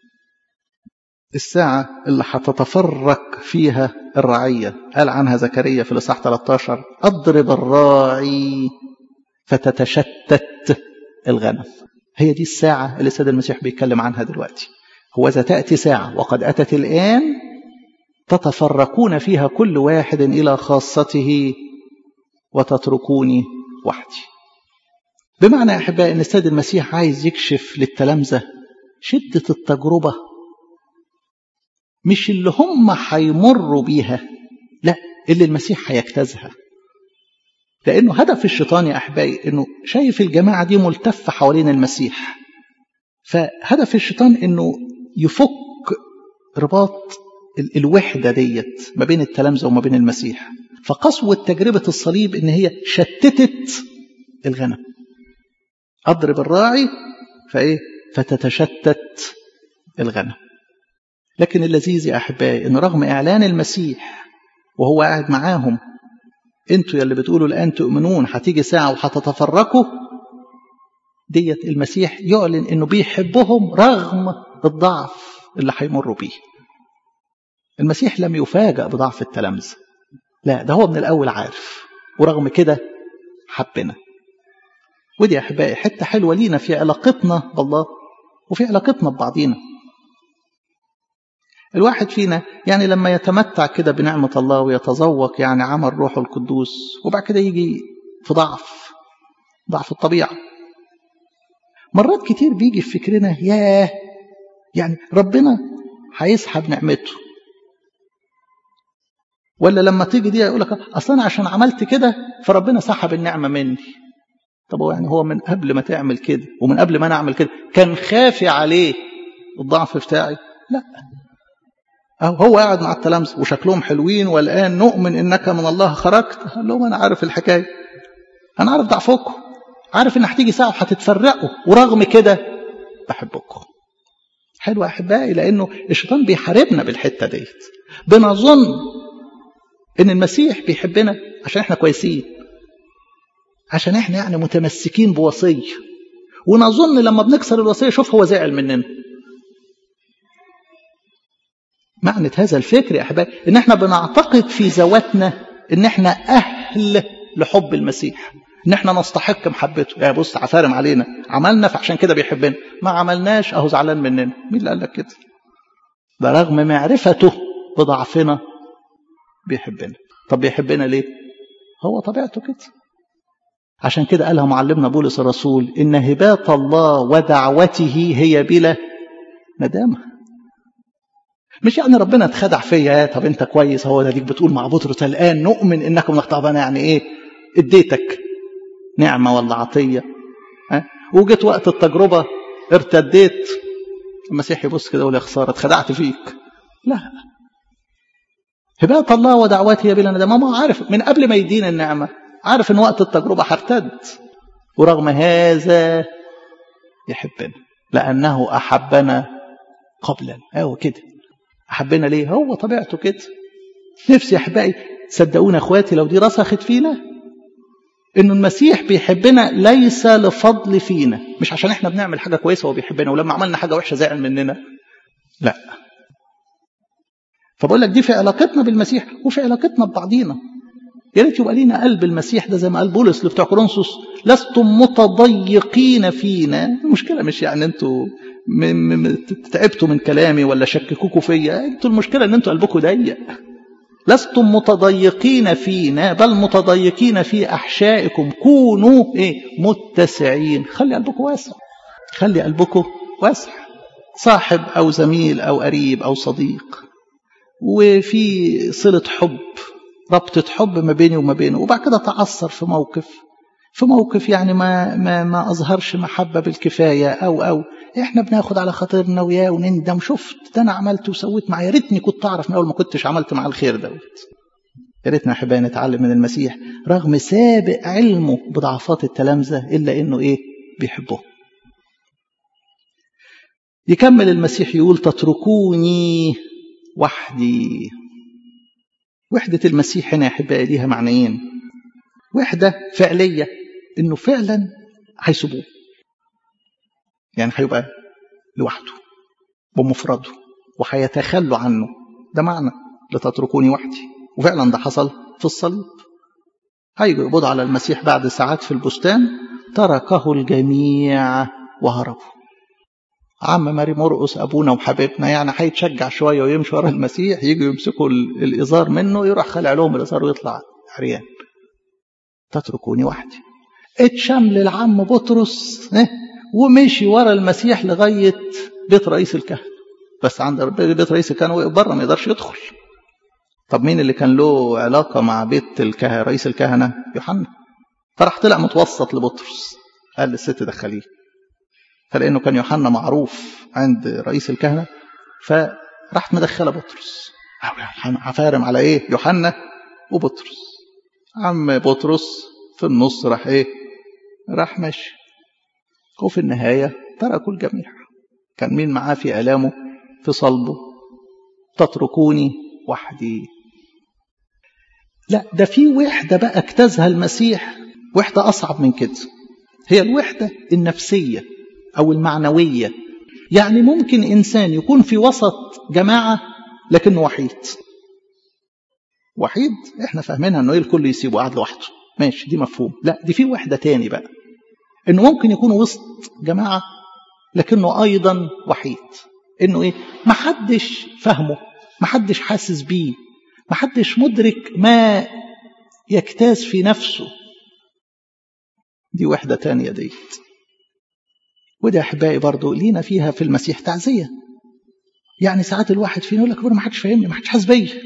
الساعة اللي هتتفرق فيها الرعية قال عنها زكريا في الإصحاح 13 أضرب الراعي فتتشتت الغنم هي دي الساعة اللي السيد المسيح بيتكلم عنها دلوقتي هو إذا تأتي ساعة وقد أتت الآن تتفرقون فيها كل واحد إلى خاصته وتتركوني وحدي بمعنى يا أحبائي أن السيد المسيح عايز يكشف للتلامذة شدة التجربة مش اللي هم هيمروا بيها لا اللي المسيح هيجتازها لأنه هدف الشيطان يا أحبائي أنه شايف الجماعة دي ملتفة حوالين المسيح فهدف الشيطان أنه يفك رباط الوحدة ديت ما بين التلامذة وما بين المسيح فقسوة تجربة الصليب إن هي شتتت الغنم أضرب الراعي فإيه فتتشتت الغنم لكن اللذيذ يا أحبائي إن رغم إعلان المسيح وهو قاعد معاهم انتوا يا اللي بتقولوا الآن تؤمنون هتيجي ساعة وهتتفرقوا ديت المسيح يعلن إنه بيحبهم رغم الضعف اللي هيمروا بيه المسيح لم يفاجأ بضعف التلامذة لا ده هو من الأول عارف ورغم كده حبنا ودي يا أحبائي حتة حلوة لينا في علاقتنا بالله وفي علاقتنا ببعضينا الواحد فينا يعني لما يتمتع كده بنعمة الله ويتذوق يعني عمل روحه القدوس وبعد كده يجي في ضعف ضعف الطبيعة مرات كتير بيجي في فكرنا ياه يعني ربنا هيسحب نعمته ولا لما تيجي دي يقول لك اصل انا عشان عملت كده فربنا سحب النعمه مني طب هو يعني هو من قبل ما تعمل كده ومن قبل ما انا اعمل كده كان خافي عليه الضعف بتاعي لا أو هو قاعد مع التلامذة وشكلهم حلوين والآن نؤمن إنك من الله خرجت قال لهم أنا عارف الحكاية أنا عارف ضعفكم عارف إن هتيجي ساعة وهتتفرقوا ورغم كده بحبكم حلو أحبائي لأنه الشيطان بيحاربنا بالحتة ديت بنظن إن المسيح بيحبنا عشان إحنا كويسين عشان إحنا يعني متمسكين بوصية ونظن لما بنكسر الوصية شوف هو زعل مننا معنى هذا الفكر يا أحبائي إن إحنا بنعتقد في ذواتنا إن إحنا أهل لحب المسيح إن إحنا نستحق محبته يا بص عفارم علينا عملنا فعشان كده بيحبنا ما عملناش أهو زعلان مننا مين اللي قال لك كده ده رغم معرفته بضعفنا بيحبنا طب بيحبنا ليه هو طبيعته كده عشان كده قالها معلمنا بولس الرسول إن هبات الله ودعوته هي بلا ندامه مش يعني ربنا اتخدع فيا طب انت كويس هو ده ليك بتقول مع بطرس الان نؤمن انكم طب انا يعني ايه اديتك نعمه ولا عطيه ها وجيت وقت التجربه ارتديت المسيح يبص كده يقول يا خساره اتخدعت فيك لا هبات الله ودعوته بلا ندم ما عارف من قبل ما يدينا النعمه عارف ان وقت التجربه هرتد ورغم هذا يحبنا لانه احبنا قبلا اهو كده أحبنا ليه هو طبيعته كده نفسي يا أحبائي صدقونا أخواتي لو دي رسخت فينا إنه المسيح بيحبنا ليس لفضل فينا مش عشان إحنا بنعمل حاجة كويسة هو بيحبنا ولما عملنا حاجة وحشة زعل مننا لا فبقول لك دي في علاقتنا بالمسيح وفي علاقتنا ببعضينا يا ريت يبقى لينا قلب المسيح ده زي ما قال بولس لبتوع كورنثوس لستم متضيقين فينا المشكله مش يعني انتوا تعبتوا من كلامي ولا شككوكوا فيا انتوا المشكله ان انتوا قلبكم ضيق لستم متضيقين فينا بل متضيقين في أحشائكم كونوا إيه متسعين خلي قلبكم واسع خلي قلبكم واسع صاحب أو زميل أو قريب أو صديق وفي صلة حب ربطة حب ما بيني وما بينه وبعد كده تعثر في موقف في موقف يعني ما ما ما اظهرش محبه بالكفايه او او احنا بناخد على خاطرنا وياه ونندم شفت ده انا عملت وسويت معاه يا ريتني كنت اعرف من اول ما كنتش عملت مع الخير دوت يا ريتنا احبائي نتعلم من المسيح رغم سابق علمه بضعفات التلامذه الا انه ايه بيحبه يكمل المسيح يقول تتركوني وحدي وحدة المسيح هنا يا أحبائي ليها معنيين وحدة فعلية إنه فعلا هيسيبوه يعني هيبقى لوحده بمفرده وهيتخلوا عنه ده معنى لتتركوني وحدي وفعلا ده حصل في الصليب هيجوا يقبضوا على المسيح بعد ساعات في البستان تركه الجميع وهربوا عم ماري مرقس ابونا وحبيبنا يعني هيتشجع شويه ويمشي ورا المسيح يجوا يمسكوا الازار منه يروح خلع لهم الازار ويطلع عريان تتركوني وحدي اتشمل العم بطرس ومشي ورا المسيح لغايه بيت رئيس الكهنه بس عند بيت رئيس الكهنه وقف بره ما يقدرش يدخل طب مين اللي كان له علاقه مع بيت الكهنه رئيس الكهنه يوحنا فراح طلع متوسط لبطرس قال للست دخليه فلانه كان يوحنا معروف عند رئيس الكهنه فراحت مدخله بطرس هفارم على ايه يوحنا وبطرس عم بطرس في النص راح ايه راح ماشي وفي النهايه تركوا الجميع كان مين معاه في الامه في صلبه تتركوني وحدي لا ده في وحده بقى اجتازها المسيح وحده اصعب من كده هي الوحده النفسيه أو المعنوية يعني ممكن إنسان يكون في وسط جماعة لكنه وحيد وحيد احنا فاهمينها انه ايه الكل يسيبه قاعد لوحده ماشي دي مفهوم لا دي في وحدة تاني بقى انه ممكن يكون وسط جماعة لكنه ايضا وحيد انه ايه محدش فاهمه محدش حاسس بيه محدش مدرك ما يجتاز في نفسه دي وحدة تانية ديت وده احبائي برضه لينا فيها في المسيح تعزيه يعني ساعات الواحد فينا يقول لك ما حدش فاهمني ما حدش حاسس بيا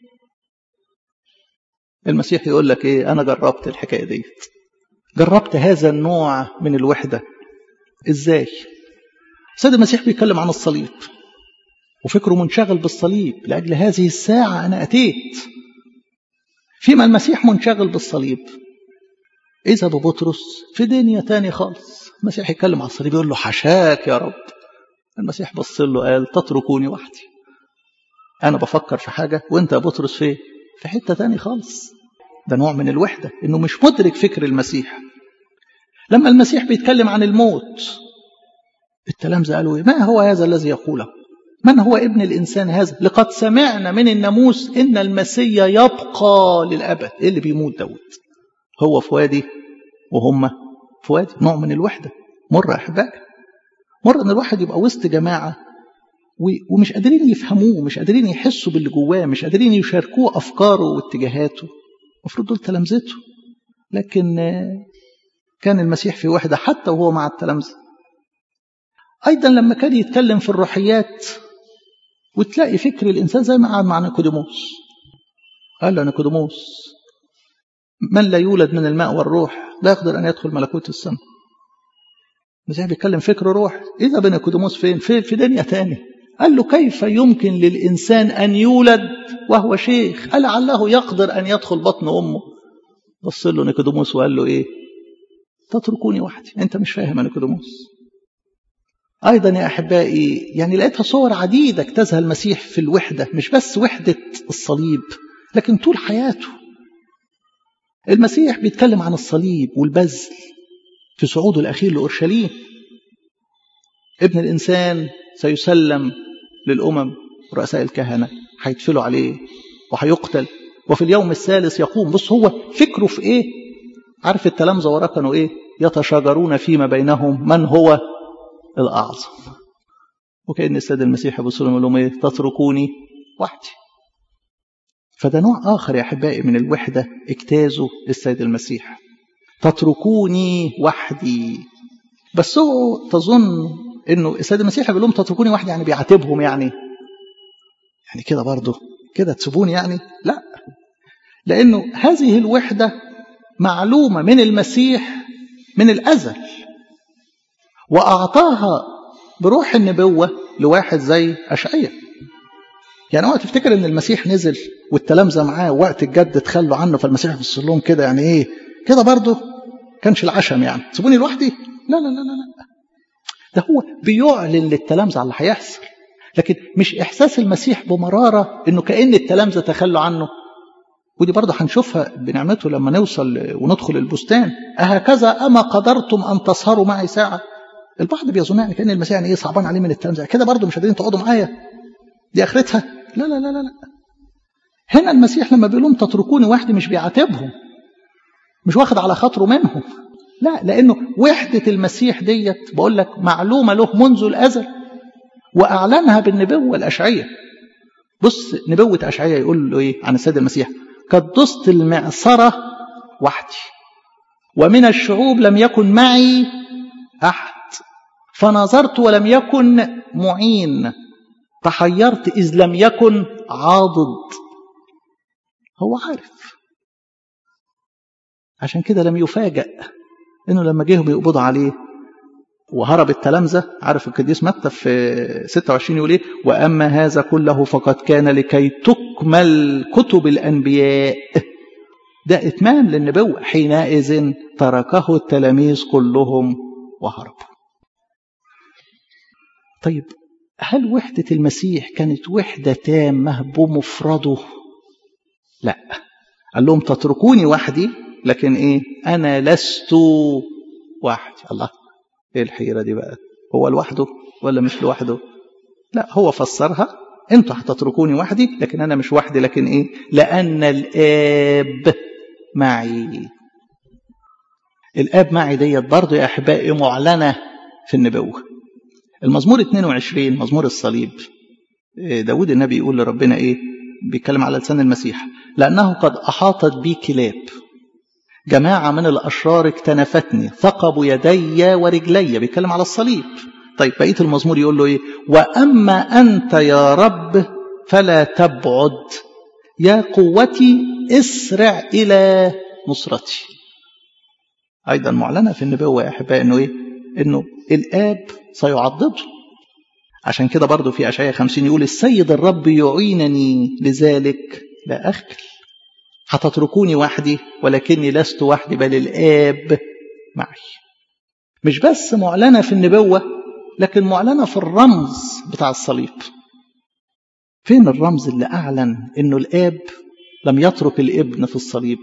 المسيح يقول لك ايه انا جربت الحكايه ديت جربت هذا النوع من الوحده ازاي سيد المسيح بيتكلم عن الصليب وفكره منشغل بالصليب لاجل هذه الساعه انا اتيت فيما المسيح منشغل بالصليب اذا ببطرس في دنيا تاني خالص المسيح يتكلم على الصليب يقول له حشاك يا رب المسيح بص له قال تتركوني وحدي انا بفكر في حاجه وانت يا بطرس في في حته تاني خالص ده نوع من الوحده انه مش مدرك فكر المسيح لما المسيح بيتكلم عن الموت التلامذه قالوا ما هو هذا الذي يقوله من هو ابن الانسان هذا لقد سمعنا من الناموس ان المسيا يبقى للابد ايه اللي بيموت دوت هو في وادي وهم في وادي نوع من الوحدة مرة أحبائي مرة أن الواحد يبقى وسط جماعة ومش قادرين يفهموه مش قادرين يحسوا باللي جواه مش قادرين يشاركوه أفكاره واتجاهاته المفروض دول تلامذته لكن كان المسيح في وحدة حتى وهو مع التلامذة أيضا لما كان يتكلم في الروحيات وتلاقي فكر الإنسان زي ما قعد مع نيكوديموس قال له نيكوديموس من لا يولد من الماء والروح لا يقدر أن يدخل ملكوت السماء المسيح بيتكلم فكر روح إذا بين نيكوديموس فين في, في دنيا تاني قال له كيف يمكن للإنسان أن يولد وهو شيخ قال لعله يقدر أن يدخل بطن أمه بص له نيكوديموس وقال له إيه تتركوني وحدي أنت مش فاهم يا نيكوديموس أيضا يا أحبائي يعني لقيتها صور عديدة اجتازها المسيح في الوحدة مش بس وحدة الصليب لكن طول حياته المسيح بيتكلم عن الصليب والبذل في صعوده الأخير لأورشليم ابن الإنسان سيسلم للأمم رؤساء الكهنة هيتفلوا عليه وهيقتل وفي اليوم الثالث يقوم بص هو فكره في إيه عارف التلامذة وراه كانوا إيه يتشاجرون فيما بينهم من هو الأعظم وكأن السيد المسيح يبص لهم يقول لهم إيه تتركوني وحدي فده نوع آخر يا أحبائي من الوحدة اجتازه السيد المسيح تتركوني وحدي بس هو تظن انه السيد المسيح بيقول لهم تتركوني وحدي يعني بيعاتبهم يعني يعني كده برضه كده تسيبوني يعني لا لانه هذه الوحده معلومه من المسيح من الازل واعطاها بروح النبوه لواحد زي اشعيا يعني اوعى تفتكر ان المسيح نزل والتلامذه معاه وقت الجد تخلوا عنه فالمسيح بيبص لهم كده يعني ايه كده برضه كانش العشم يعني تسيبوني لوحدي لا لا لا لا لا ده هو بيعلن للتلامذة على اللي هيحصل لكن مش إحساس المسيح بمرارة إنه كأن التلامذة تخلوا عنه ودي برضه هنشوفها بنعمته لما نوصل وندخل البستان أهكذا أما قدرتم أن تسهروا معي ساعة البعض بيظن يعني كأن المسيح يعني إيه صعبان عليه من التلامذة كده برضه مش قادرين تقعدوا معايا دي آخرتها لا لا لا لا لا هنا المسيح لما بيقول لهم تتركوني وحدي مش بيعاتبهم مش واخد على خاطره منهم لا لأنه وحدة المسيح ديت بقول لك معلومة له منذ الأزل وأعلنها بالنبوة الأشعية بص نبوة أشعية يقول له إيه عن السيد المسيح قد دست المعصرة وحدي ومن الشعوب لم يكن معي أحد فنظرت ولم يكن معين تحيرت إذ لم يكن عاضد هو عارف عشان كده لم يفاجأ انه لما جيهم يقبضوا عليه وهرب التلامذة عارف القديس متى في 26 يقول ايه واما هذا كله فقد كان لكي تكمل كتب الانبياء ده اتمام للنبوة حينئذ تركه التلاميذ كلهم وهربوا طيب هل وحدة المسيح كانت وحدة تامة بمفرده لا قال لهم تتركوني وحدي لكن ايه انا لست وحدي الله ايه الحيره دي بقى هو لوحده ولا مش لوحده لا هو فسرها انتوا هتتركوني وحدي لكن انا مش وحدي لكن ايه لان الاب معي الاب معي ديت برضه يا احبائي معلنه في النبوه المزمور 22 مزمور الصليب داود النبي يقول لربنا ايه بيتكلم على لسان المسيح لانه قد احاطت بي كلاب جماعة من الأشرار اكتنفتني ثقبوا يدي ورجلي بيتكلم على الصليب طيب بقية المزمور يقول له إيه وأما أنت يا رب فلا تبعد يا قوتي اسرع إلى نصرتي أيضا معلنة في النبوة يا أحبائي إنه إيه إنه الآب سيعضده عشان كده برضو في أشعياء خمسين يقول السيد الرب يعينني لذلك لا أخجل هتتركوني وحدي ولكني لست وحدي بل الآب معي مش بس معلنة في النبوة لكن معلنة في الرمز بتاع الصليب فين الرمز اللي أعلن أنه الآب لم يترك الابن في الصليب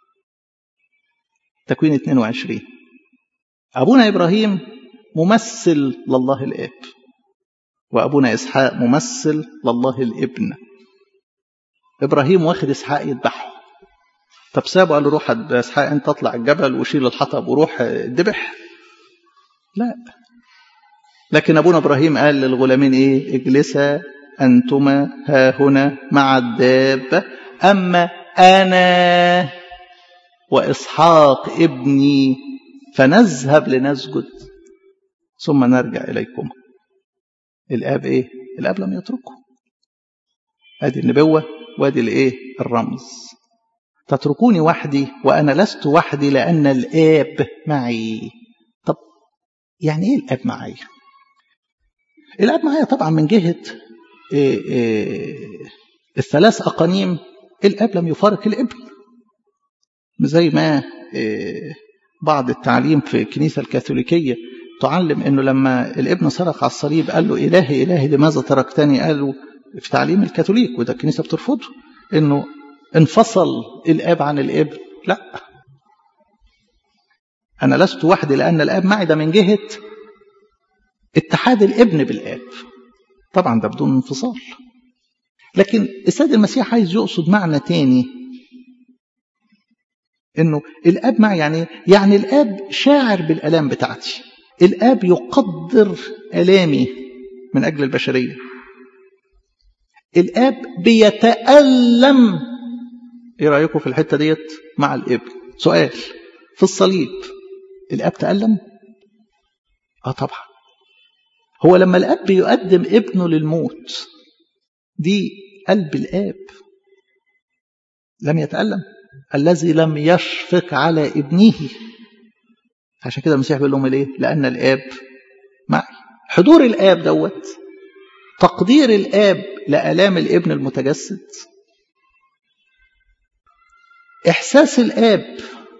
تكوين 22 أبونا إبراهيم ممثل لله الآب وأبونا إسحاق ممثل لله الابن إبراهيم واخد إسحاق يذبحه طب سابه قال له روح اسحاق انت اطلع الجبل وشيل الحطب وروح ذبح لا لكن ابونا ابراهيم قال للغلامين ايه اجلسا انتما ها هنا مع الدابه اما انا واسحاق ابني فنذهب لنسجد ثم نرجع اليكم الاب ايه الاب لم يتركه ادي النبوه وادي الايه الرمز تتركوني وحدي وأنا لست وحدي لأن الآب معي طب يعني إيه الآب معي الآب معي طبعا من جهة إيه إيه الثلاث أقانيم الآب لم يفارق الابن زي ما إيه بعض التعليم في الكنيسة الكاثوليكية تعلم أنه لما الابن صرخ على الصليب قال له إلهي إلهي لماذا تركتني قالوا في تعليم الكاثوليك وده الكنيسة بترفضه أنه انفصل الاب عن الابن لا انا لست وحدي لان الاب معي ده من جهه اتحاد الابن بالاب طبعا ده بدون انفصال لكن السيد المسيح عايز يقصد معنى تاني انه الاب معي يعني يعني الاب شاعر بالالام بتاعتي الاب يقدر الامي من اجل البشريه الاب بيتالم ايه رايكم في الحته ديت مع الابن سؤال في الصليب الاب تالم اه طبعا هو لما الاب يقدم ابنه للموت دي قلب الاب لم يتالم الذي لم يشفق على ابنه عشان كده المسيح بيقول لهم الايه لان الاب معي حضور الاب دوت تقدير الاب لالام الابن المتجسد احساس الاب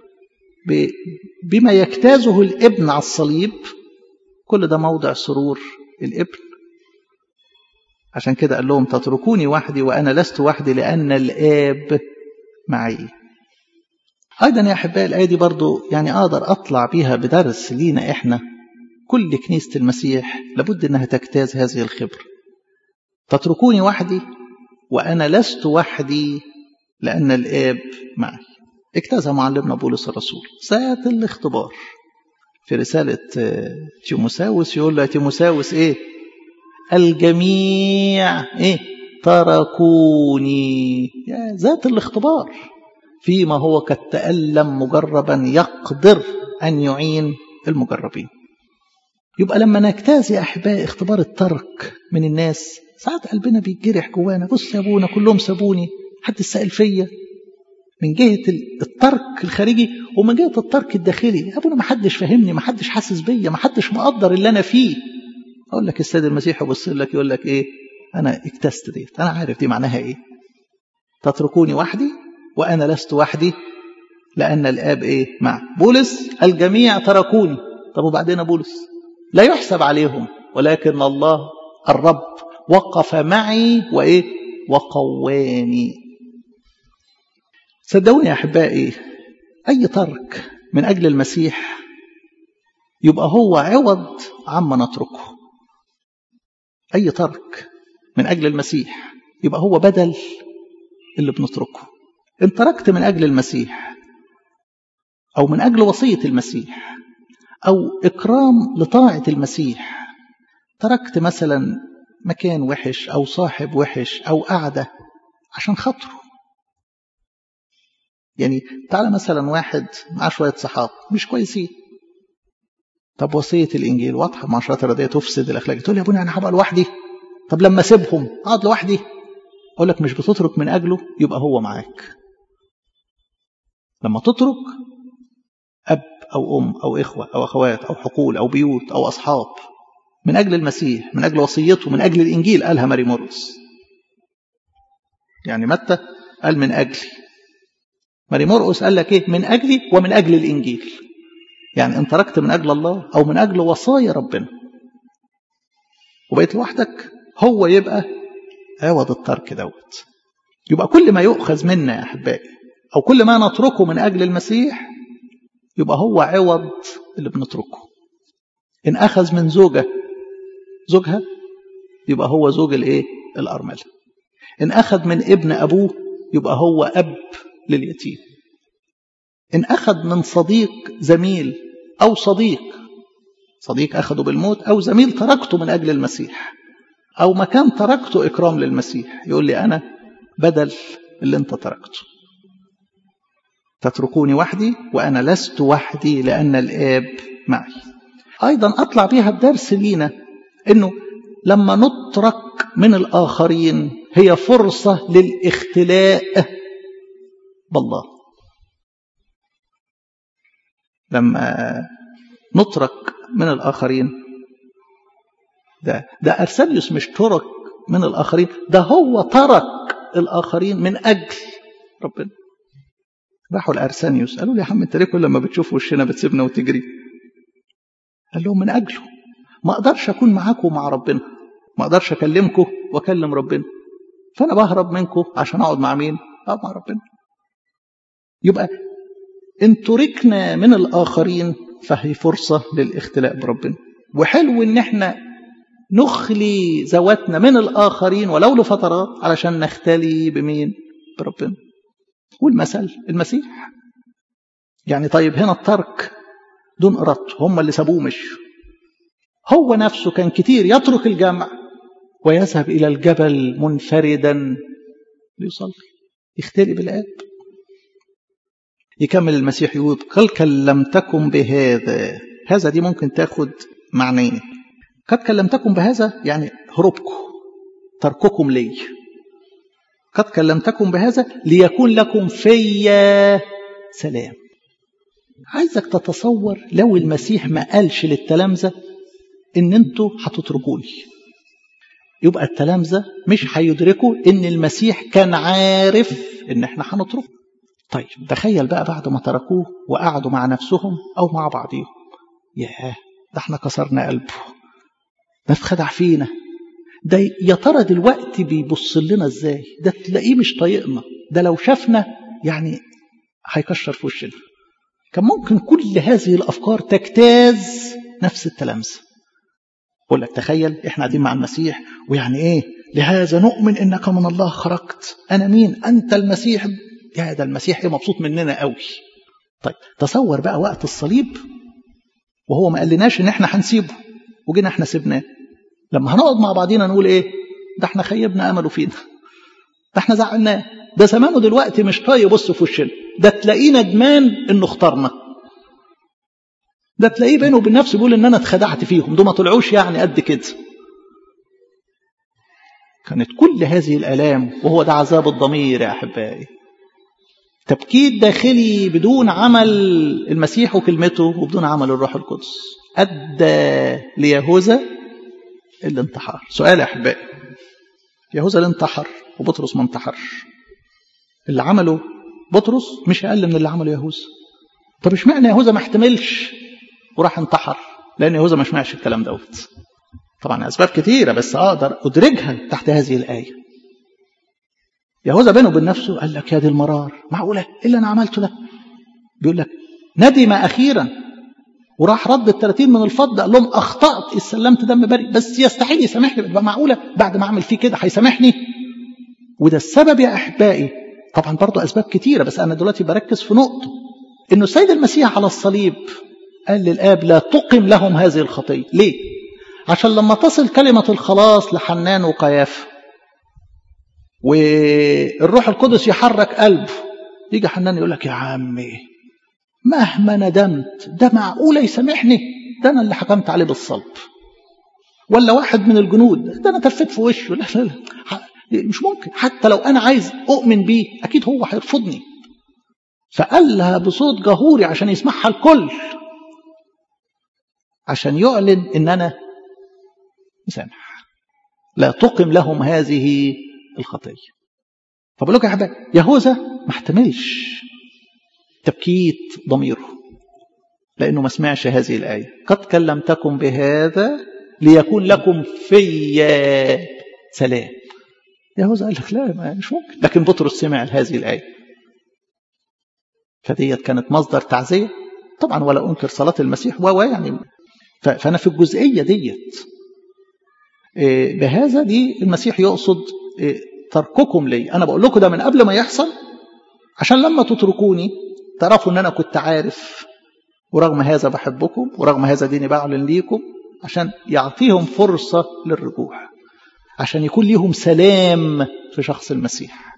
بما يجتازه الابن على الصليب كل ده موضع سرور الابن عشان كده قال لهم تتركوني وحدي وانا لست وحدي لان الاب معي ايضا يا احبائي الايه دي برضو يعني اقدر اطلع بيها بدرس لينا احنا كل كنيسه المسيح لابد انها تجتاز هذه الخبره تتركوني وحدي وانا لست وحدي لان الاب معي اجتازها معلمنا بولس الرسول ذات الاختبار في رسالة تيموساوس يقول له تيموساوس ايه الجميع ايه تركوني يا ذات الاختبار فيما هو قد تألم مجربا يقدر أن يعين المجربين يبقى لما نجتاز يا أحبائي اختبار الترك من الناس ساعات قلبنا بيتجرح جوانا بص يا ابونا كلهم سابوني حد سأل فيا من جهة الترك الخارجي ومن جهة الترك الداخلي يا ابونا ما حدش فاهمني ما حدش حاسس بيا ما حدش مقدر اللي أنا فيه أقول لك السيد المسيح يبص لك يقول لك إيه أنا اكتست ديت أنا عارف دي معناها إيه تتركوني وحدي وأنا لست وحدي لأن الآب إيه مع بولس الجميع تركوني طب وبعدين بولس لا يحسب عليهم ولكن الله الرب وقف معي وإيه وقواني صدقوني يا أحبائي أي ترك من أجل المسيح يبقى هو عوض عما نتركه أي ترك من أجل المسيح يبقى هو بدل اللي بنتركه إن تركت من أجل المسيح أو من أجل وصية المسيح أو إكرام لطاعة المسيح تركت مثلا مكان وحش أو صاحب وحش أو قعدة عشان خاطره يعني تعالى مثلا واحد معاه شوية صحاب مش كويسين طب وصية الإنجيل واضحة معاشرة دي تفسد الأخلاق تقول يا ابونا أنا هبقى لوحدي طب لما أسيبهم أقعد لوحدي أقول لك مش بتترك من أجله يبقى هو معاك لما تترك أب أو أم أو إخوة أو أخوات أو حقول أو بيوت أو أصحاب من أجل المسيح من أجل وصيته من أجل الإنجيل قالها ماري مورس يعني متى قال من أجلي ماري مرقس قال لك ايه من اجلي ومن اجل الانجيل يعني ان تركت من اجل الله او من اجل وصايا ربنا وبقيت لوحدك هو يبقى عوض الترك دوت يبقى كل ما يؤخذ منا يا احبائي او كل ما نتركه من اجل المسيح يبقى هو عوض اللي بنتركه ان اخذ من زوجه زوجها يبقى هو زوج الايه الارمله ان اخذ من ابن ابوه يبقى هو اب لليتيم إن أخذ من صديق زميل أو صديق صديق أخذه بالموت أو زميل تركته من أجل المسيح أو مكان تركته إكرام للمسيح يقول لي أنا بدل اللي أنت تركته تتركوني وحدي وأنا لست وحدي لأن الآب معي أيضا أطلع بها بدرس لينا أنه لما نترك من الآخرين هي فرصة للاختلاء بالله لما نترك من الآخرين ده ده أرسليوس مش ترك من الآخرين ده هو ترك الآخرين من أجل ربنا راحوا لأرسانيوس قالوا له يا عم انت ليه كل لما بتشوف وشنا بتسيبنا وتجري قال لهم من أجله ما أقدرش أكون معاكم ومع ربنا ما أقدرش أكلمكم وأكلم ربنا فأنا بهرب منكم عشان أقعد مع مين؟ أقعد مع ربنا يبقى إن تركنا من الآخرين فهي فرصة للاختلاء بربنا وحلو إن احنا نخلي ذواتنا من الآخرين ولو لفترات علشان نختلي بمين؟ بربنا والمثل المسيح يعني طيب هنا الترك دون إرادته هم اللي سابوه مش هو نفسه كان كتير يترك الجمع ويذهب إلى الجبل منفردا ليصلي يختلي بالآب يكمل المسيح يقول قال كلمتكم بهذا هذا دي ممكن تاخد معنيين قد كلمتكم بهذا يعني هروبكم ترككم لي قد كلمتكم بهذا ليكون لكم فيا سلام عايزك تتصور لو المسيح ما قالش للتلامذة ان انتوا هتتركوني يبقى التلامذة مش هيدركوا ان المسيح كان عارف ان احنا هنتركه طيب تخيل بقى بعد ما تركوه وقعدوا مع نفسهم او مع بعضهم ياه ده احنا كسرنا قلبه ده اتخدع فينا ده يا ترى دلوقتي بيبص لنا ازاي ده تلاقيه مش طايقنا ده لو شافنا يعني هيكشر في وشنا كان ممكن كل هذه الافكار تجتاز نفس التلامذه بقول لك تخيل احنا قاعدين مع المسيح ويعني ايه لهذا نؤمن انك من الله خرجت انا مين انت المسيح يا ده المسيح ايه مبسوط مننا قوي طيب تصور بقى وقت الصليب وهو ما قالناش ان احنا هنسيبه وجينا احنا سيبناه لما هنقعد مع بعضينا نقول ايه ده احنا خيبنا امله فينا ده احنا زعلناه ده زمانه دلوقتي مش طايق يبص في وشنا ده تلاقيه ندمان انه اختارنا ده تلاقيه بينه وبين نفسه بيقول ان انا اتخدعت فيهم دول ما طلعوش يعني قد كده كانت كل هذه الالام وهو ده عذاب الضمير يا احبائي تبكيت داخلي بدون عمل المسيح وكلمته وبدون عمل الروح القدس ادى ليهوذا الانتحار سؤال يا احبائي يهوذا اللي انتحر وبطرس ما انتحرش اللي عمله بطرس مش اقل من اللي عمله يهوذا طب اشمعنى يهوذا ما احتملش وراح انتحر لان يهوذا ما سمعش الكلام دوت طبعا اسباب كتيره بس اقدر ادرجها تحت هذه الايه يهوذا بينه وبين نفسه قال لك يا دي المرار معقوله ايه اللي انا عملته ده بيقول لك ندم اخيرا وراح رد ال 30 من الفضه قال لهم اخطات استلمت دم بريء بس يستحيل يسامحني يبقى معقوله بعد ما اعمل فيه كده هيسامحني وده السبب يا احبائي طبعا برضه اسباب كتيره بس انا دلوقتي بركز في نقطه انه السيد المسيح على الصليب قال للاب لا تقم لهم هذه الخطيه ليه عشان لما تصل كلمه الخلاص لحنان وقيافه والروح القدس يحرك قلبه يجي حنان يقول لك يا عمي مهما ندمت ده معقولة يسامحني ده أنا اللي حكمت عليه بالصلب ولا واحد من الجنود ده أنا تفيت في وشه لا لا لا مش ممكن حتى لو أنا عايز أؤمن بيه أكيد هو هيرفضني فقالها بصوت جهوري عشان يسمعها الكل عشان يعلن إن أنا مسامح لا تقم لهم هذه الخطية فبقول لك يا حبايبي يهوذا ما احتملش تبكيت ضميره لأنه ما سمعش هذه الآية قد كلمتكم بهذا ليكون لكم في سلام يهوذا قال لك لا مش ممكن لكن بطرس سمع هذه الآية فديت كانت مصدر تعزية طبعا ولا أنكر صلاة المسيح و يعني فأنا في الجزئية ديت بهذا دي المسيح يقصد ترككم لي أنا بقول لكم ده من قبل ما يحصل عشان لما تتركوني تعرفوا ان انا كنت عارف ورغم هذا بحبكم ورغم هذا ديني بعلن ليكم عشان يعطيهم فرصة للرجوع عشان يكون ليهم سلام في شخص المسيح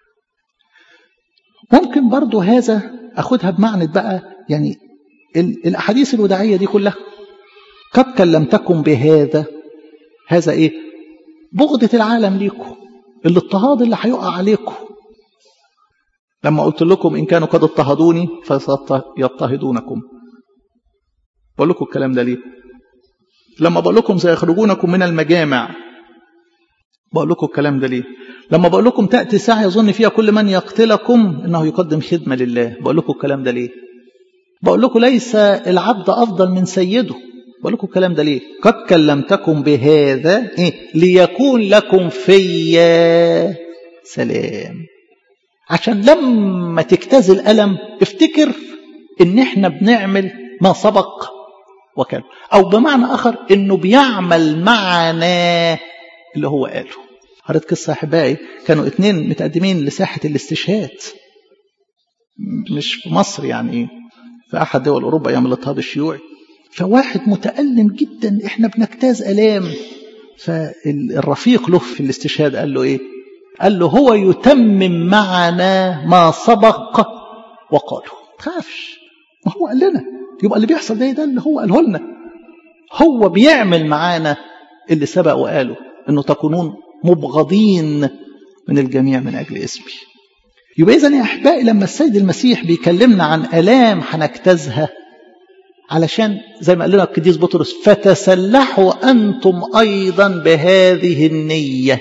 ممكن برضو هذا أخدها بمعنى بقى يعني الأحاديث الوداعية دي كلها قد كلمتكم بهذا هذا إيه بغضة العالم ليكم الاضطهاد اللي هيقع عليكم لما قلت لكم إن كانوا قد اضطهدوني فسيضطهدونكم بقول لكم الكلام ده ليه لما بقول لكم سيخرجونكم من المجامع بقول لكم الكلام ده ليه لما بقول لكم تأتي ساعة يظن فيها كل من يقتلكم إنه يقدم خدمة لله بقول لكم الكلام ده ليه بقول لكم ليس العبد أفضل من سيده بقول لكم الكلام ده ليه قد كلمتكم بهذا إيه؟ ليكون لكم في سلام عشان لما تجتاز الألم افتكر ان احنا بنعمل ما سبق وكان او بمعنى اخر انه بيعمل معنا اللي هو قاله قريت قصة احبائي كانوا اتنين متقدمين لساحة الاستشهاد مش في مصر يعني في احد دول اوروبا ايام الاضطهاد الشيوعي فواحد متألم جدا احنا بنجتاز الام فالرفيق له في الاستشهاد قال له ايه قال له هو يتمم معنا ما سبق وقاله تخافش ما هو قال لنا يبقى اللي بيحصل ده ده اللي هو قاله لنا هو بيعمل معانا اللي سبق وقاله انه تكونون مبغضين من الجميع من اجل اسمي يبقى اذا يا احبائي لما السيد المسيح بيكلمنا عن الام هنجتازها علشان زي ما قال لنا القديس بطرس فتسلحوا انتم ايضا بهذه النيه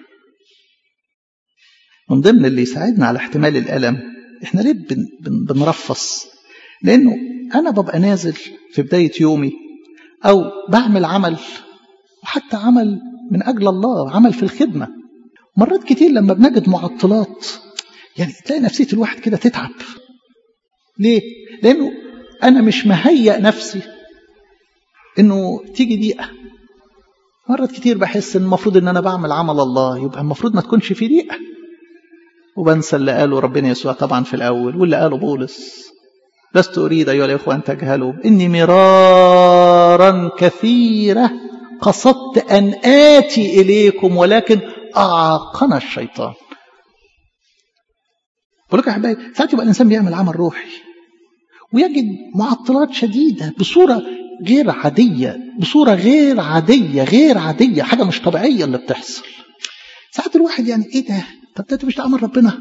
من ضمن اللي يساعدنا على احتمال الالم احنا ليه بن بن بنرفص لانه انا ببقى نازل في بدايه يومي او بعمل عمل وحتى عمل من اجل الله عمل في الخدمه مرات كتير لما بنجد معطلات يعني تلاقي نفسيه الواحد كده تتعب ليه لانه انا مش مهيئ نفسي انه تيجي دقيقه مرات كتير بحس ان المفروض ان انا بعمل عمل الله يبقى المفروض ما تكونش في دقيقه وبنسى اللي قاله ربنا يسوع طبعا في الاول واللي قاله بولس لست اريد ايها الاخوه ان تجهلوا اني مرارا كثيره قصدت ان اتي اليكم ولكن اعاقنا الشيطان بقول لك يا حبايبي ساعات يبقى الانسان بيعمل عمل روحي ويجد معطلات شديده بصوره غير عاديه بصوره غير عاديه غير عاديه حاجه مش طبيعيه اللي بتحصل ساعات الواحد يعني ايه ده طب ده مش ده امر ربنا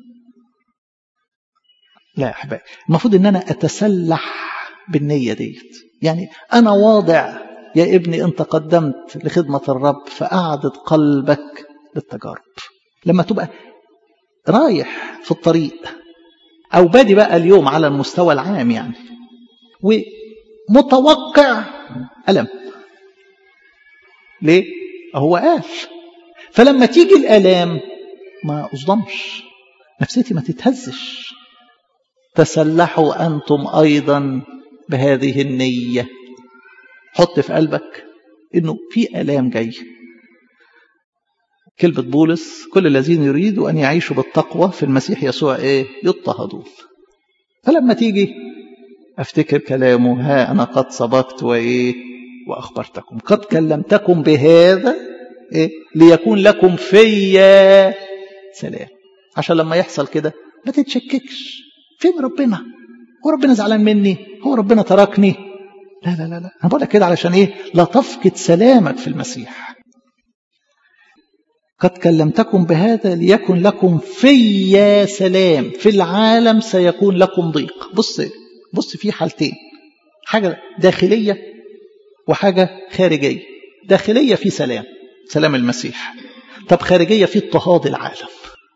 لا يا احبائي المفروض ان انا اتسلح بالنيه ديت يعني انا واضع يا ابني انت قدمت لخدمه الرب فاعدد قلبك للتجارب لما تبقى رايح في الطريق او بادي بقى اليوم على المستوى العام يعني ومتوقع الم ليه هو قال فلما تيجي الالام ما اصدمش نفسيتي ما تتهزش تسلحوا انتم ايضا بهذه النيه حط في قلبك انه في الام جاي كلمة بولس كل الذين يريدوا أن يعيشوا بالتقوى في المسيح يسوع إيه يضطهدون فلما تيجي أفتكر كلامه ها أنا قد سبقت وإيه وأخبرتكم قد كلمتكم بهذا إيه ليكون لكم فيا سلام عشان لما يحصل كده ما تتشككش فين ربنا هو ربنا زعلان مني هو ربنا تركني لا لا لا لا انا بقول لك كده علشان ايه لا تفقد سلامك في المسيح قد كلمتكم بهذا ليكن لكم في سلام في العالم سيكون لكم ضيق بص بص في حالتين حاجة داخلية وحاجة خارجية داخلية في سلام سلام المسيح طب خارجية في اضطهاد العالم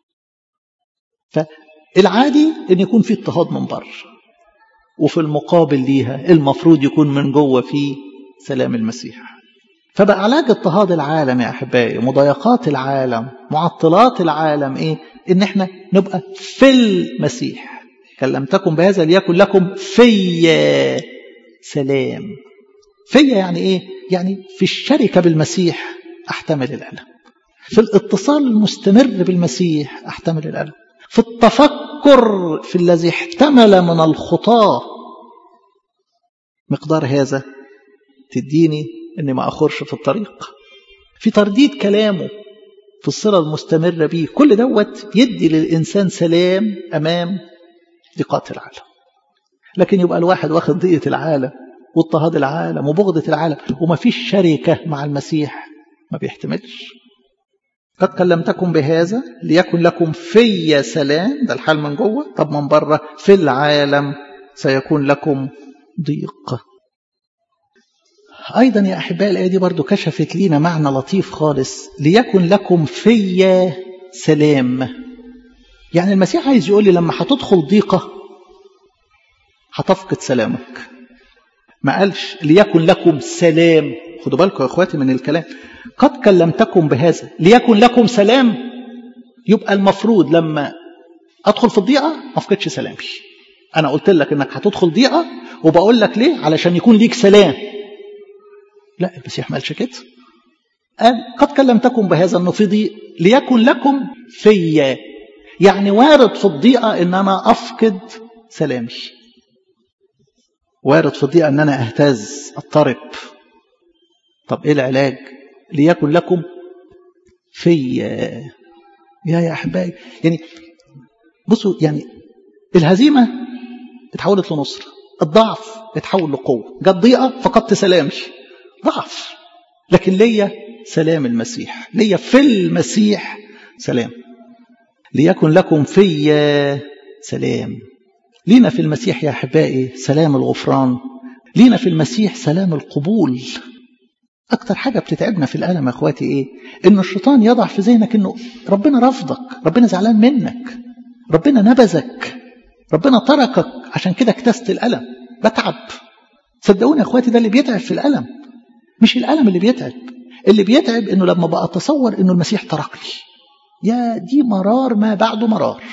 فالعادي ان يكون في اضطهاد من بره وفي المقابل ليها المفروض يكون من جوه في سلام المسيح فبقى علاج اضطهاد العالم يا احبائي مضايقات العالم معطلات العالم ايه ان احنا نبقى في المسيح كلمتكم بهذا ليكن لكم في سلام في يعني ايه يعني في الشركه بالمسيح احتمل الالم في الاتصال المستمر بالمسيح احتمل الالم في التفكر في الذي احتمل من الخطاه مقدار هذا تديني اني ما اخرش في الطريق في ترديد كلامه في الصله المستمره بيه كل دوت يدي للانسان سلام امام ضيقات العالم لكن يبقى الواحد واخد ضيقه العالم واضطهاد العالم وبغضه العالم وما فيش شركه مع المسيح ما بيحتملش قد كلمتكم بهذا ليكن لكم في سلام ده الحال من جوه طب من بره في العالم سيكون لكم ضيق أيضا يا أحباء الآية دي برضو كشفت لينا معنى لطيف خالص ليكن لكم في سلام يعني المسيح عايز يقول لي لما هتدخل ضيقة هتفقد سلامك ما قالش ليكن لكم سلام خدوا بالكم يا اخواتي من الكلام قد كلمتكم بهذا ليكن لكم سلام يبقى المفروض لما ادخل في الضيقه ما افقدش سلامي انا قلت لك انك هتدخل ضيقه وبقول لك ليه علشان يكون ليك سلام لا المسيح ما قالش كده قال قد كلمتكم بهذا انه في ضيق ليكن لكم فيا يعني وارد في الضيقه ان انا افقد سلامي وارد في الضيقه ان انا اهتز اضطرب طب ايه العلاج ليكن لكم فيا يا يا احبائي يعني بصوا يعني الهزيمه اتحولت لنصرة الضعف اتحول لقوة جت ضيقة فقدت سلامي ضعف لكن ليا سلام المسيح ليا في المسيح سلام ليكن لكم في سلام لينا في المسيح يا أحبائي سلام الغفران لينا في المسيح سلام القبول أكتر حاجة بتتعبنا في الألم يا أخواتي إيه؟ إن الشيطان يضع في ذهنك إنه ربنا رفضك ربنا زعلان منك ربنا نبذك ربنا تركك عشان كده اكتست الألم بتعب صدقوني يا أخواتي ده اللي بيتعب في الألم مش الألم اللي بيتعب اللي بيتعب إنه لما بقى أتصور إنه المسيح تركني يا دي مرار ما بعده مرار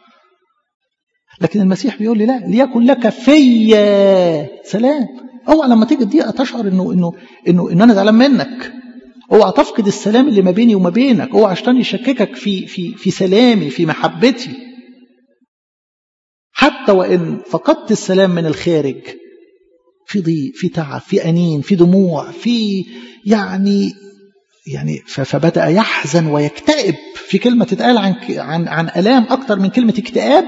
لكن المسيح بيقول لي لا ليكن لك في سلام اوعى لما تيجي الضيقه تشعر انه انه انه ان انا زعلان منك اوعى تفقد السلام اللي ما بيني وما بينك اوعى عشان يشككك في في في سلامي في محبتي حتى وان فقدت السلام من الخارج في ضيق في تعب في انين في دموع في يعني يعني فبدا يحزن ويكتئب في كلمه تتقال عن عن عن الام اكتر من كلمه اكتئاب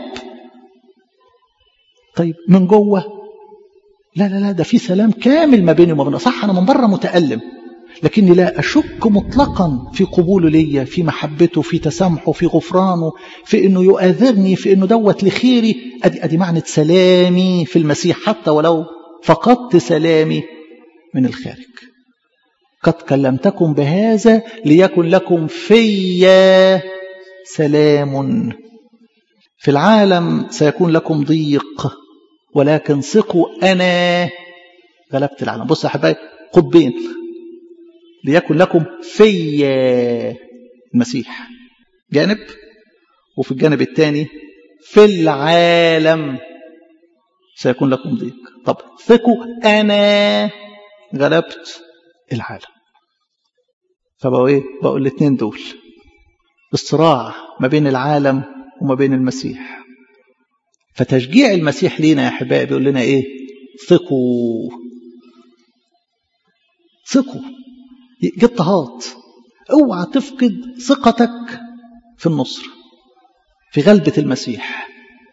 طيب من جوه لا لا لا ده في سلام كامل ما بيني وما بينه صح انا من بره متالم لكني لا اشك مطلقا في قبوله ليا في محبته في تسامحه في غفرانه في انه يؤاذرني في انه دوت لخيري ادي ادي معنى سلامي في المسيح حتى ولو فقدت سلامي من الخارج قد كلمتكم بهذا ليكن لكم في سلام في العالم سيكون لكم ضيق ولكن ثقوا أنا غلبت العالم بص يا حبايبي قطبين ليكن لكم في المسيح جانب وفي الجانب الثاني في العالم سيكون لكم ضيق طب ثقوا أنا غلبت العالم فبقوا ايه بقوا الاثنين دول الصراع ما بين العالم وما بين المسيح فتشجيع المسيح لينا يا احبائي بيقول لنا ايه ثقوا ثقوا جه اضطهاد اوعى تفقد ثقتك في النصر في غلبة المسيح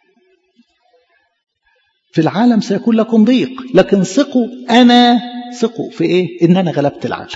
في العالم سيكون لكم ضيق لكن ثقوا انا ثقوا في ايه ان انا غلبت العالم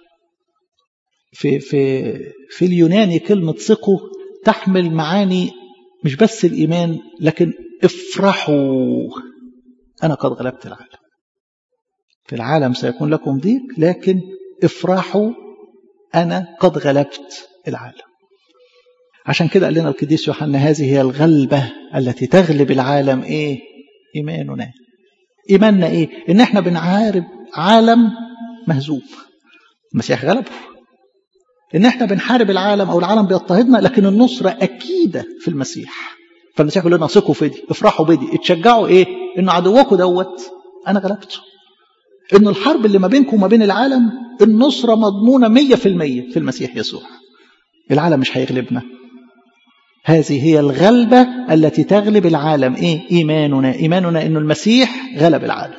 في في في اليوناني كلمه ثقوا تحمل معاني مش بس الايمان لكن افرحوا انا قد غلبت العالم في العالم سيكون لكم ضيق لكن افرحوا انا قد غلبت العالم عشان كده قال لنا القديس يوحنا هذه هي الغلبه التي تغلب العالم ايه ايماننا ايماننا ايه ان احنا بنعارب عالم مهزوم المسيح غلبه ان احنا بنحارب العالم او العالم بيضطهدنا لكن النصره اكيده في المسيح فالمسيح يقول لنا ثقوا في دي افرحوا بدي اتشجعوا ايه ان عدوكم دوت انا غلبته ان الحرب اللي ما بينكم وما بين العالم النصره مضمونه مية في المية في المسيح يسوع العالم مش هيغلبنا هذه هي الغلبة التي تغلب العالم إيه؟ إيماننا إيماننا أن المسيح غلب العالم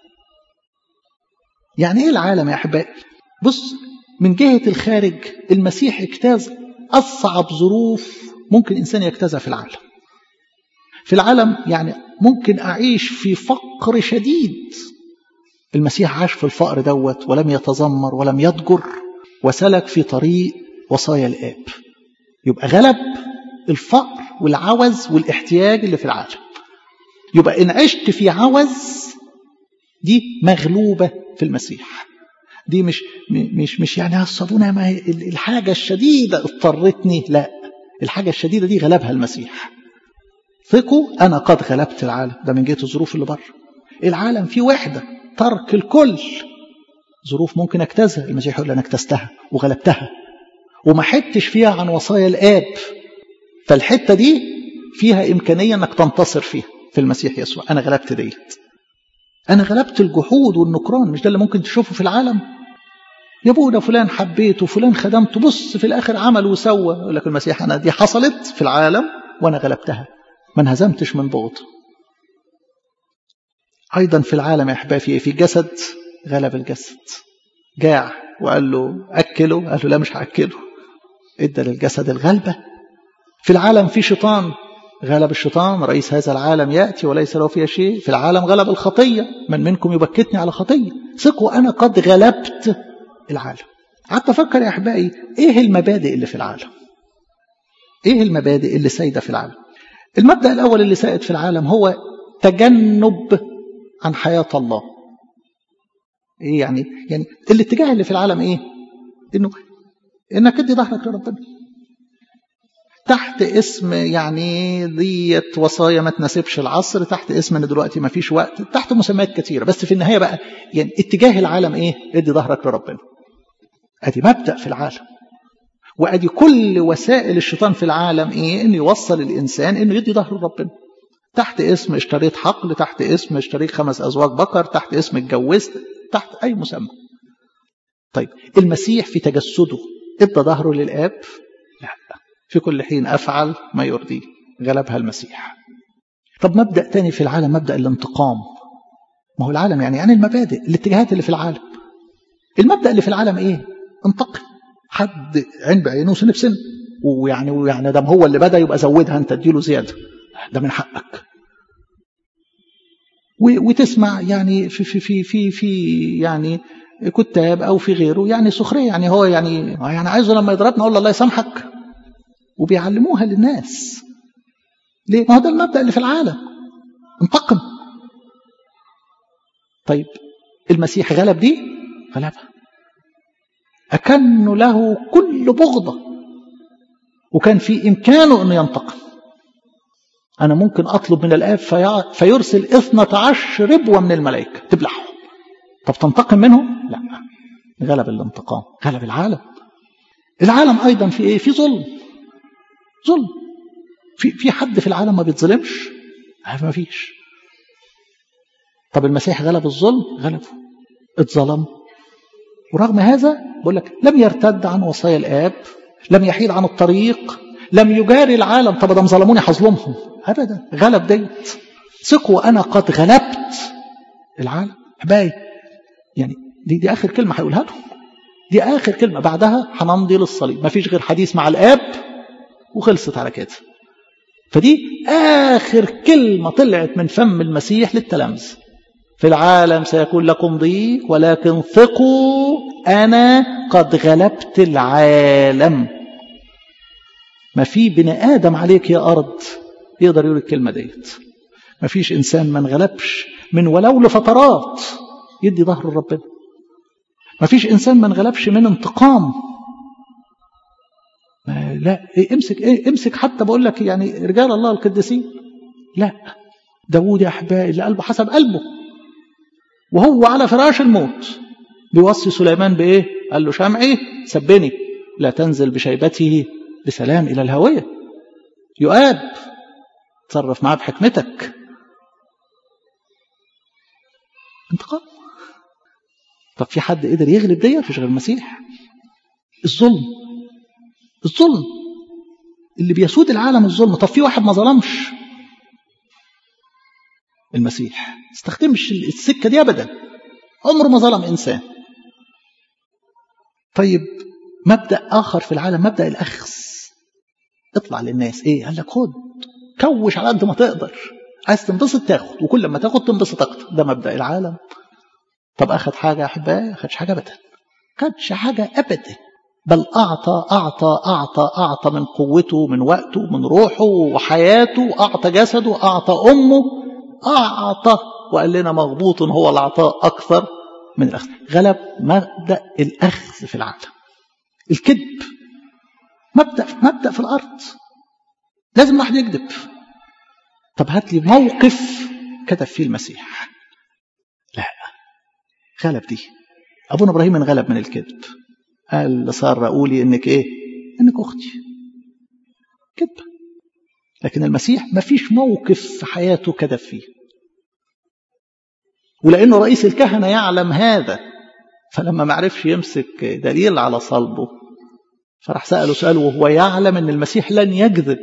يعني إيه العالم يا أحبائي بص من جهة الخارج المسيح اجتاز أصعب ظروف ممكن إنسان يجتازها في العالم في العالم يعني ممكن أعيش في فقر شديد المسيح عاش في الفقر دوت ولم يتذمر ولم يضجر وسلك في طريق وصايا الآب يبقى غلب الفقر والعوز والاحتياج اللي في العالم يبقى إن عشت في عوز دي مغلوبة في المسيح دي مش مش مش يعني الصابونه ما الحاجه الشديده اضطرتني لا الحاجه الشديده دي غلبها المسيح ثقوا انا قد غلبت العالم ده من جهه الظروف اللي بره العالم فيه وحده ترك الكل ظروف ممكن اجتازها المسيح يقول انا اجتزتها وغلبتها وما حدتش فيها عن وصايا الاب فالحته دي فيها امكانيه انك تنتصر فيها في المسيح يسوع انا غلبت ديت انا غلبت الجحود والنكران مش ده اللي ممكن تشوفه في العالم يا ابونا فلان حبيته فلان خدمته بص في الاخر عمل وسوى يقول لك المسيح انا دي حصلت في العالم وانا غلبتها ما انهزمتش من بغض ايضا في العالم يا احبابي في في جسد غلب الجسد جاع وقال له اكله قال له لا مش هاكله ادى للجسد الغلبه في العالم في شيطان غلب الشيطان رئيس هذا العالم يأتي وليس له فيها شيء في العالم غلب الخطية من منكم يبكتني على خطية ثقوا أنا قد غلبت العالم قعدت أفكر يا أحبائي إيه المبادئ اللي في العالم إيه المبادئ اللي سايدة في العالم المبدأ الأول اللي سائد في العالم هو تجنب عن حياة الله إيه يعني يعني الاتجاه اللي في العالم إيه إنه إنك تدي ظهرك لربنا تحت اسم يعني ديت وصايا ما تناسبش العصر تحت اسم ان دلوقتي ما فيش وقت تحت مسميات كثيره بس في النهايه بقى يعني اتجاه العالم ايه ادي ظهرك لربنا ادي مبدا في العالم وادي كل وسائل الشيطان في العالم ايه انه يوصل الانسان انه يدي ظهره لربنا تحت اسم اشتريت حقل تحت اسم اشتريت خمس ازواج بقر تحت اسم اتجوزت تحت اي مسمى طيب المسيح في تجسده ادى ظهره للاب لا في كل حين أفعل ما يرضيه غلبها المسيح طب مبدأ تاني في العالم مبدأ الانتقام ما هو العالم يعني يعني المبادئ الاتجاهات اللي في العالم المبدأ اللي في العالم ايه انتقم حد عين بعينه وسن بسن ويعني ويعني دام هو اللي بدا يبقى زودها انت اديله زياده ده من حقك وتسمع يعني في في في في, في يعني كتاب او في غيره يعني سخريه يعني هو يعني يعني عايزه لما يضربنا اقول له الله يسامحك وبيعلموها للناس ليه؟ ما هو ده المبدأ اللي في العالم انتقم طيب المسيح غلب دي غلبها أكن له كل بغضة وكان في إمكانه أنه ينتقم أنا ممكن أطلب من الآب في فيرسل إثنة عشر ربوة من الملائكة تبلعهم طب تنتقم منهم؟ لا غلب الانتقام غلب العالم العالم أيضا في إيه؟ في ظلم ظلم في في حد في العالم ما بيتظلمش ما فيش طب المسيح غلب الظلم غلبه اتظلم ورغم هذا بقول لك لم يرتد عن وصايا الاب لم يحيد عن الطريق لم يجاري العالم طب ده ظلموني هظلمهم ابدا غلب ديت ثقوا انا قد غلبت العالم احبائي يعني دي دي اخر كلمه هيقولها لهم دي اخر كلمه بعدها هنمضي للصليب ما فيش غير حديث مع الاب وخلصت على كده فدي آخر كلمة طلعت من فم المسيح للتلامذة في العالم سيكون لكم ضيق ولكن ثقوا أنا قد غلبت العالم ما في بني آدم عليك يا أرض يقدر يقول الكلمة ديت ما فيش إنسان ما انغلبش من ولو لفترات يدي ظهر ربنا ما فيش إنسان ما انغلبش من انتقام لا إيه امسك إيه امسك حتى بقول لك يعني رجال الله القديسين لا داوود يا احبائي اللي قلبه حسب قلبه وهو على فراش الموت بيوصي سليمان بايه قال له شمعي سبني لا تنزل بشيبته بسلام الى الهويه يؤاب تصرف معاه بحكمتك انتقام طب في حد قدر يغلب ديت مش غير المسيح الظلم الظلم اللي بيسود العالم الظلم طب في واحد ما ظلمش المسيح استخدمش السكة دي أبدا عمره ما ظلم إنسان طيب مبدأ آخر في العالم مبدأ الأخذ اطلع للناس ايه قال لك خد كوش على قد ما تقدر عايز تنبسط تاخد وكل ما تاخد تنبسط اكتر ده مبدأ العالم طب اخد حاجة يا احبائي اخدش حاجة ابدا خدش حاجة ابدا بل أعطى أعطى أعطى أعطى من قوته من وقته من روحه وحياته أعطى جسده أعطى أمه أعطى وقال لنا مغبوط هو العطاء أكثر من الأخذ غلب مبدأ الأخذ في العالم الكذب مبدأ مبدأ في الأرض لازم الواحد يكذب طب هات لي موقف كتب فيه المسيح لا غلب دي أبونا إبراهيم انغلب من الكذب قال لسارة قولي انك ايه انك اختي كذب لكن المسيح ما فيش موقف في حياته كذب فيه ولانه رئيس الكهنه يعلم هذا فلما ما عرفش يمسك دليل على صلبه فراح سأله سؤال وهو يعلم ان المسيح لن يكذب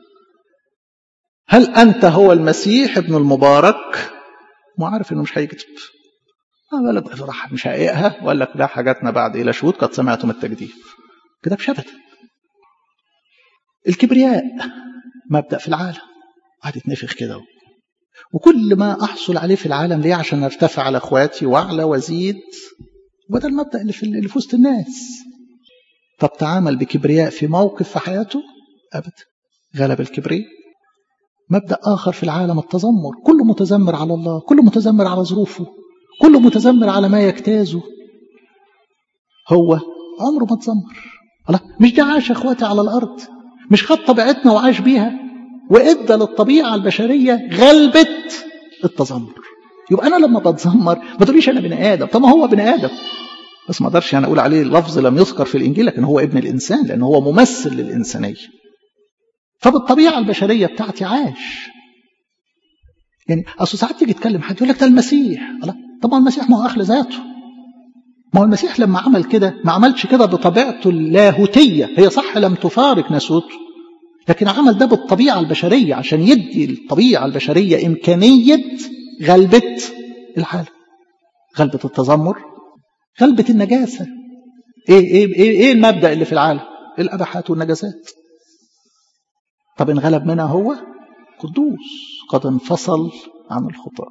هل انت هو المسيح ابن المبارك ما عارف انه مش هيكذب قال لك راح مش هقيقها وقال لك لا حاجاتنا بعد إلى شهود قد سمعتم التجديد كده بشبت الكبرياء مبدأ في العالم قعد يتنفخ كده وكل ما احصل عليه في العالم ليه عشان ارتفع على اخواتي واعلى وازيد وده المبدا اللي في اللي في وسط الناس طب تعامل بكبرياء في موقف في حياته ابدا غلب الكبرياء مبدا اخر في العالم التذمر كله متذمر على الله كله متذمر على ظروفه كله متذمر على ما يجتازه هو عمره ما تذمر الله مش ده عاش اخواتي على الارض مش خد طبيعتنا وعاش بيها وادى للطبيعه البشريه غلبه التذمر يبقى انا لما بتذمر ما تقوليش انا بني ادم طب ما هو بني ادم بس ما اقدرش انا اقول عليه لفظ لم يذكر في الانجيل لكن هو ابن الانسان لان هو ممثل للانسانيه فبالطبيعه البشريه بتاعتي عاش يعني اصل ساعات تيجي تكلم حد يقول لك ده المسيح الله طبعا المسيح ما هو اخل ذاته ما هو المسيح لما عمل كده ما عملش كده بطبيعته اللاهوتيه هي صح لم تفارق ناسوته لكن عمل ده بالطبيعه البشريه عشان يدي الطبيعه البشريه امكانيه غلبه العالم غلبه التذمر غلبه النجاسه ايه ايه ايه, إيه المبدا اللي في العالم الاباحات والنجاسات طب انغلب منها هو قدوس قد انفصل عن الخطأ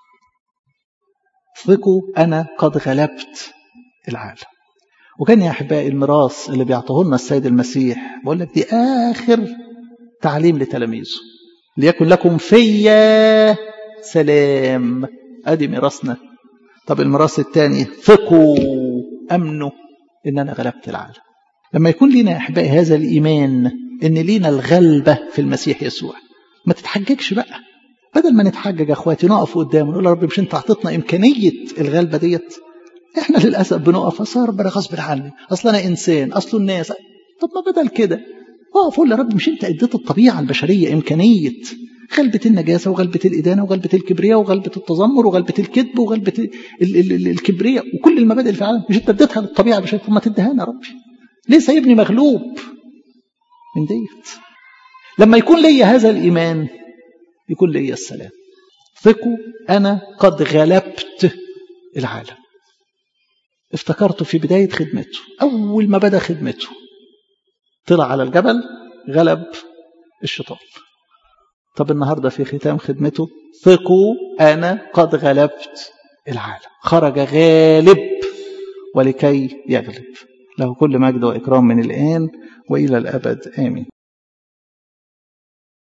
ثقوا أنا قد غلبت العالم وكان يا أحبائي الميراث اللي بيعطيه لنا السيد المسيح بقول لك دي آخر تعليم لتلاميذه ليكن لكم فيا سلام أدي ميراثنا طب الميراث الثاني ثقوا أمنوا إن أنا غلبت العالم لما يكون لنا يا أحبائي هذا الإيمان إن لينا الغلبة في المسيح يسوع ما تتحججش بقى بدل ما نتحجج يا اخواتي نقف قدامه نقول يا رب مش انت اعطيتنا امكانيه الغلبه ديت احنا للاسف بنقف اصل يا رب انا غصب عني اصل انا انسان اصل الناس طب ما بدل كده اقف قول يا رب مش انت اديت الطبيعه البشريه امكانيه غلبة النجاسة وغلبة الإدانة وغلبة الكبرياء وغلبة التذمر وغلبة الكذب وغلبة ال ال ال الكبرياء وكل المبادئ اللي في العالم مش انت اديتها للطبيعة البشرية ثم تديها يا ربي ليه سايبني مغلوب من ديت لما يكون لي هذا الإيمان يكون لي السلام ثقوا أنا قد غلبت العالم افتكرته في بداية خدمته أول ما بدأ خدمته طلع على الجبل غلب الشيطان طب النهاردة في ختام خدمته ثقوا أنا قد غلبت العالم خرج غالب ولكي يغلب له كل مجد وإكرام من الآن وإلى الأبد آمين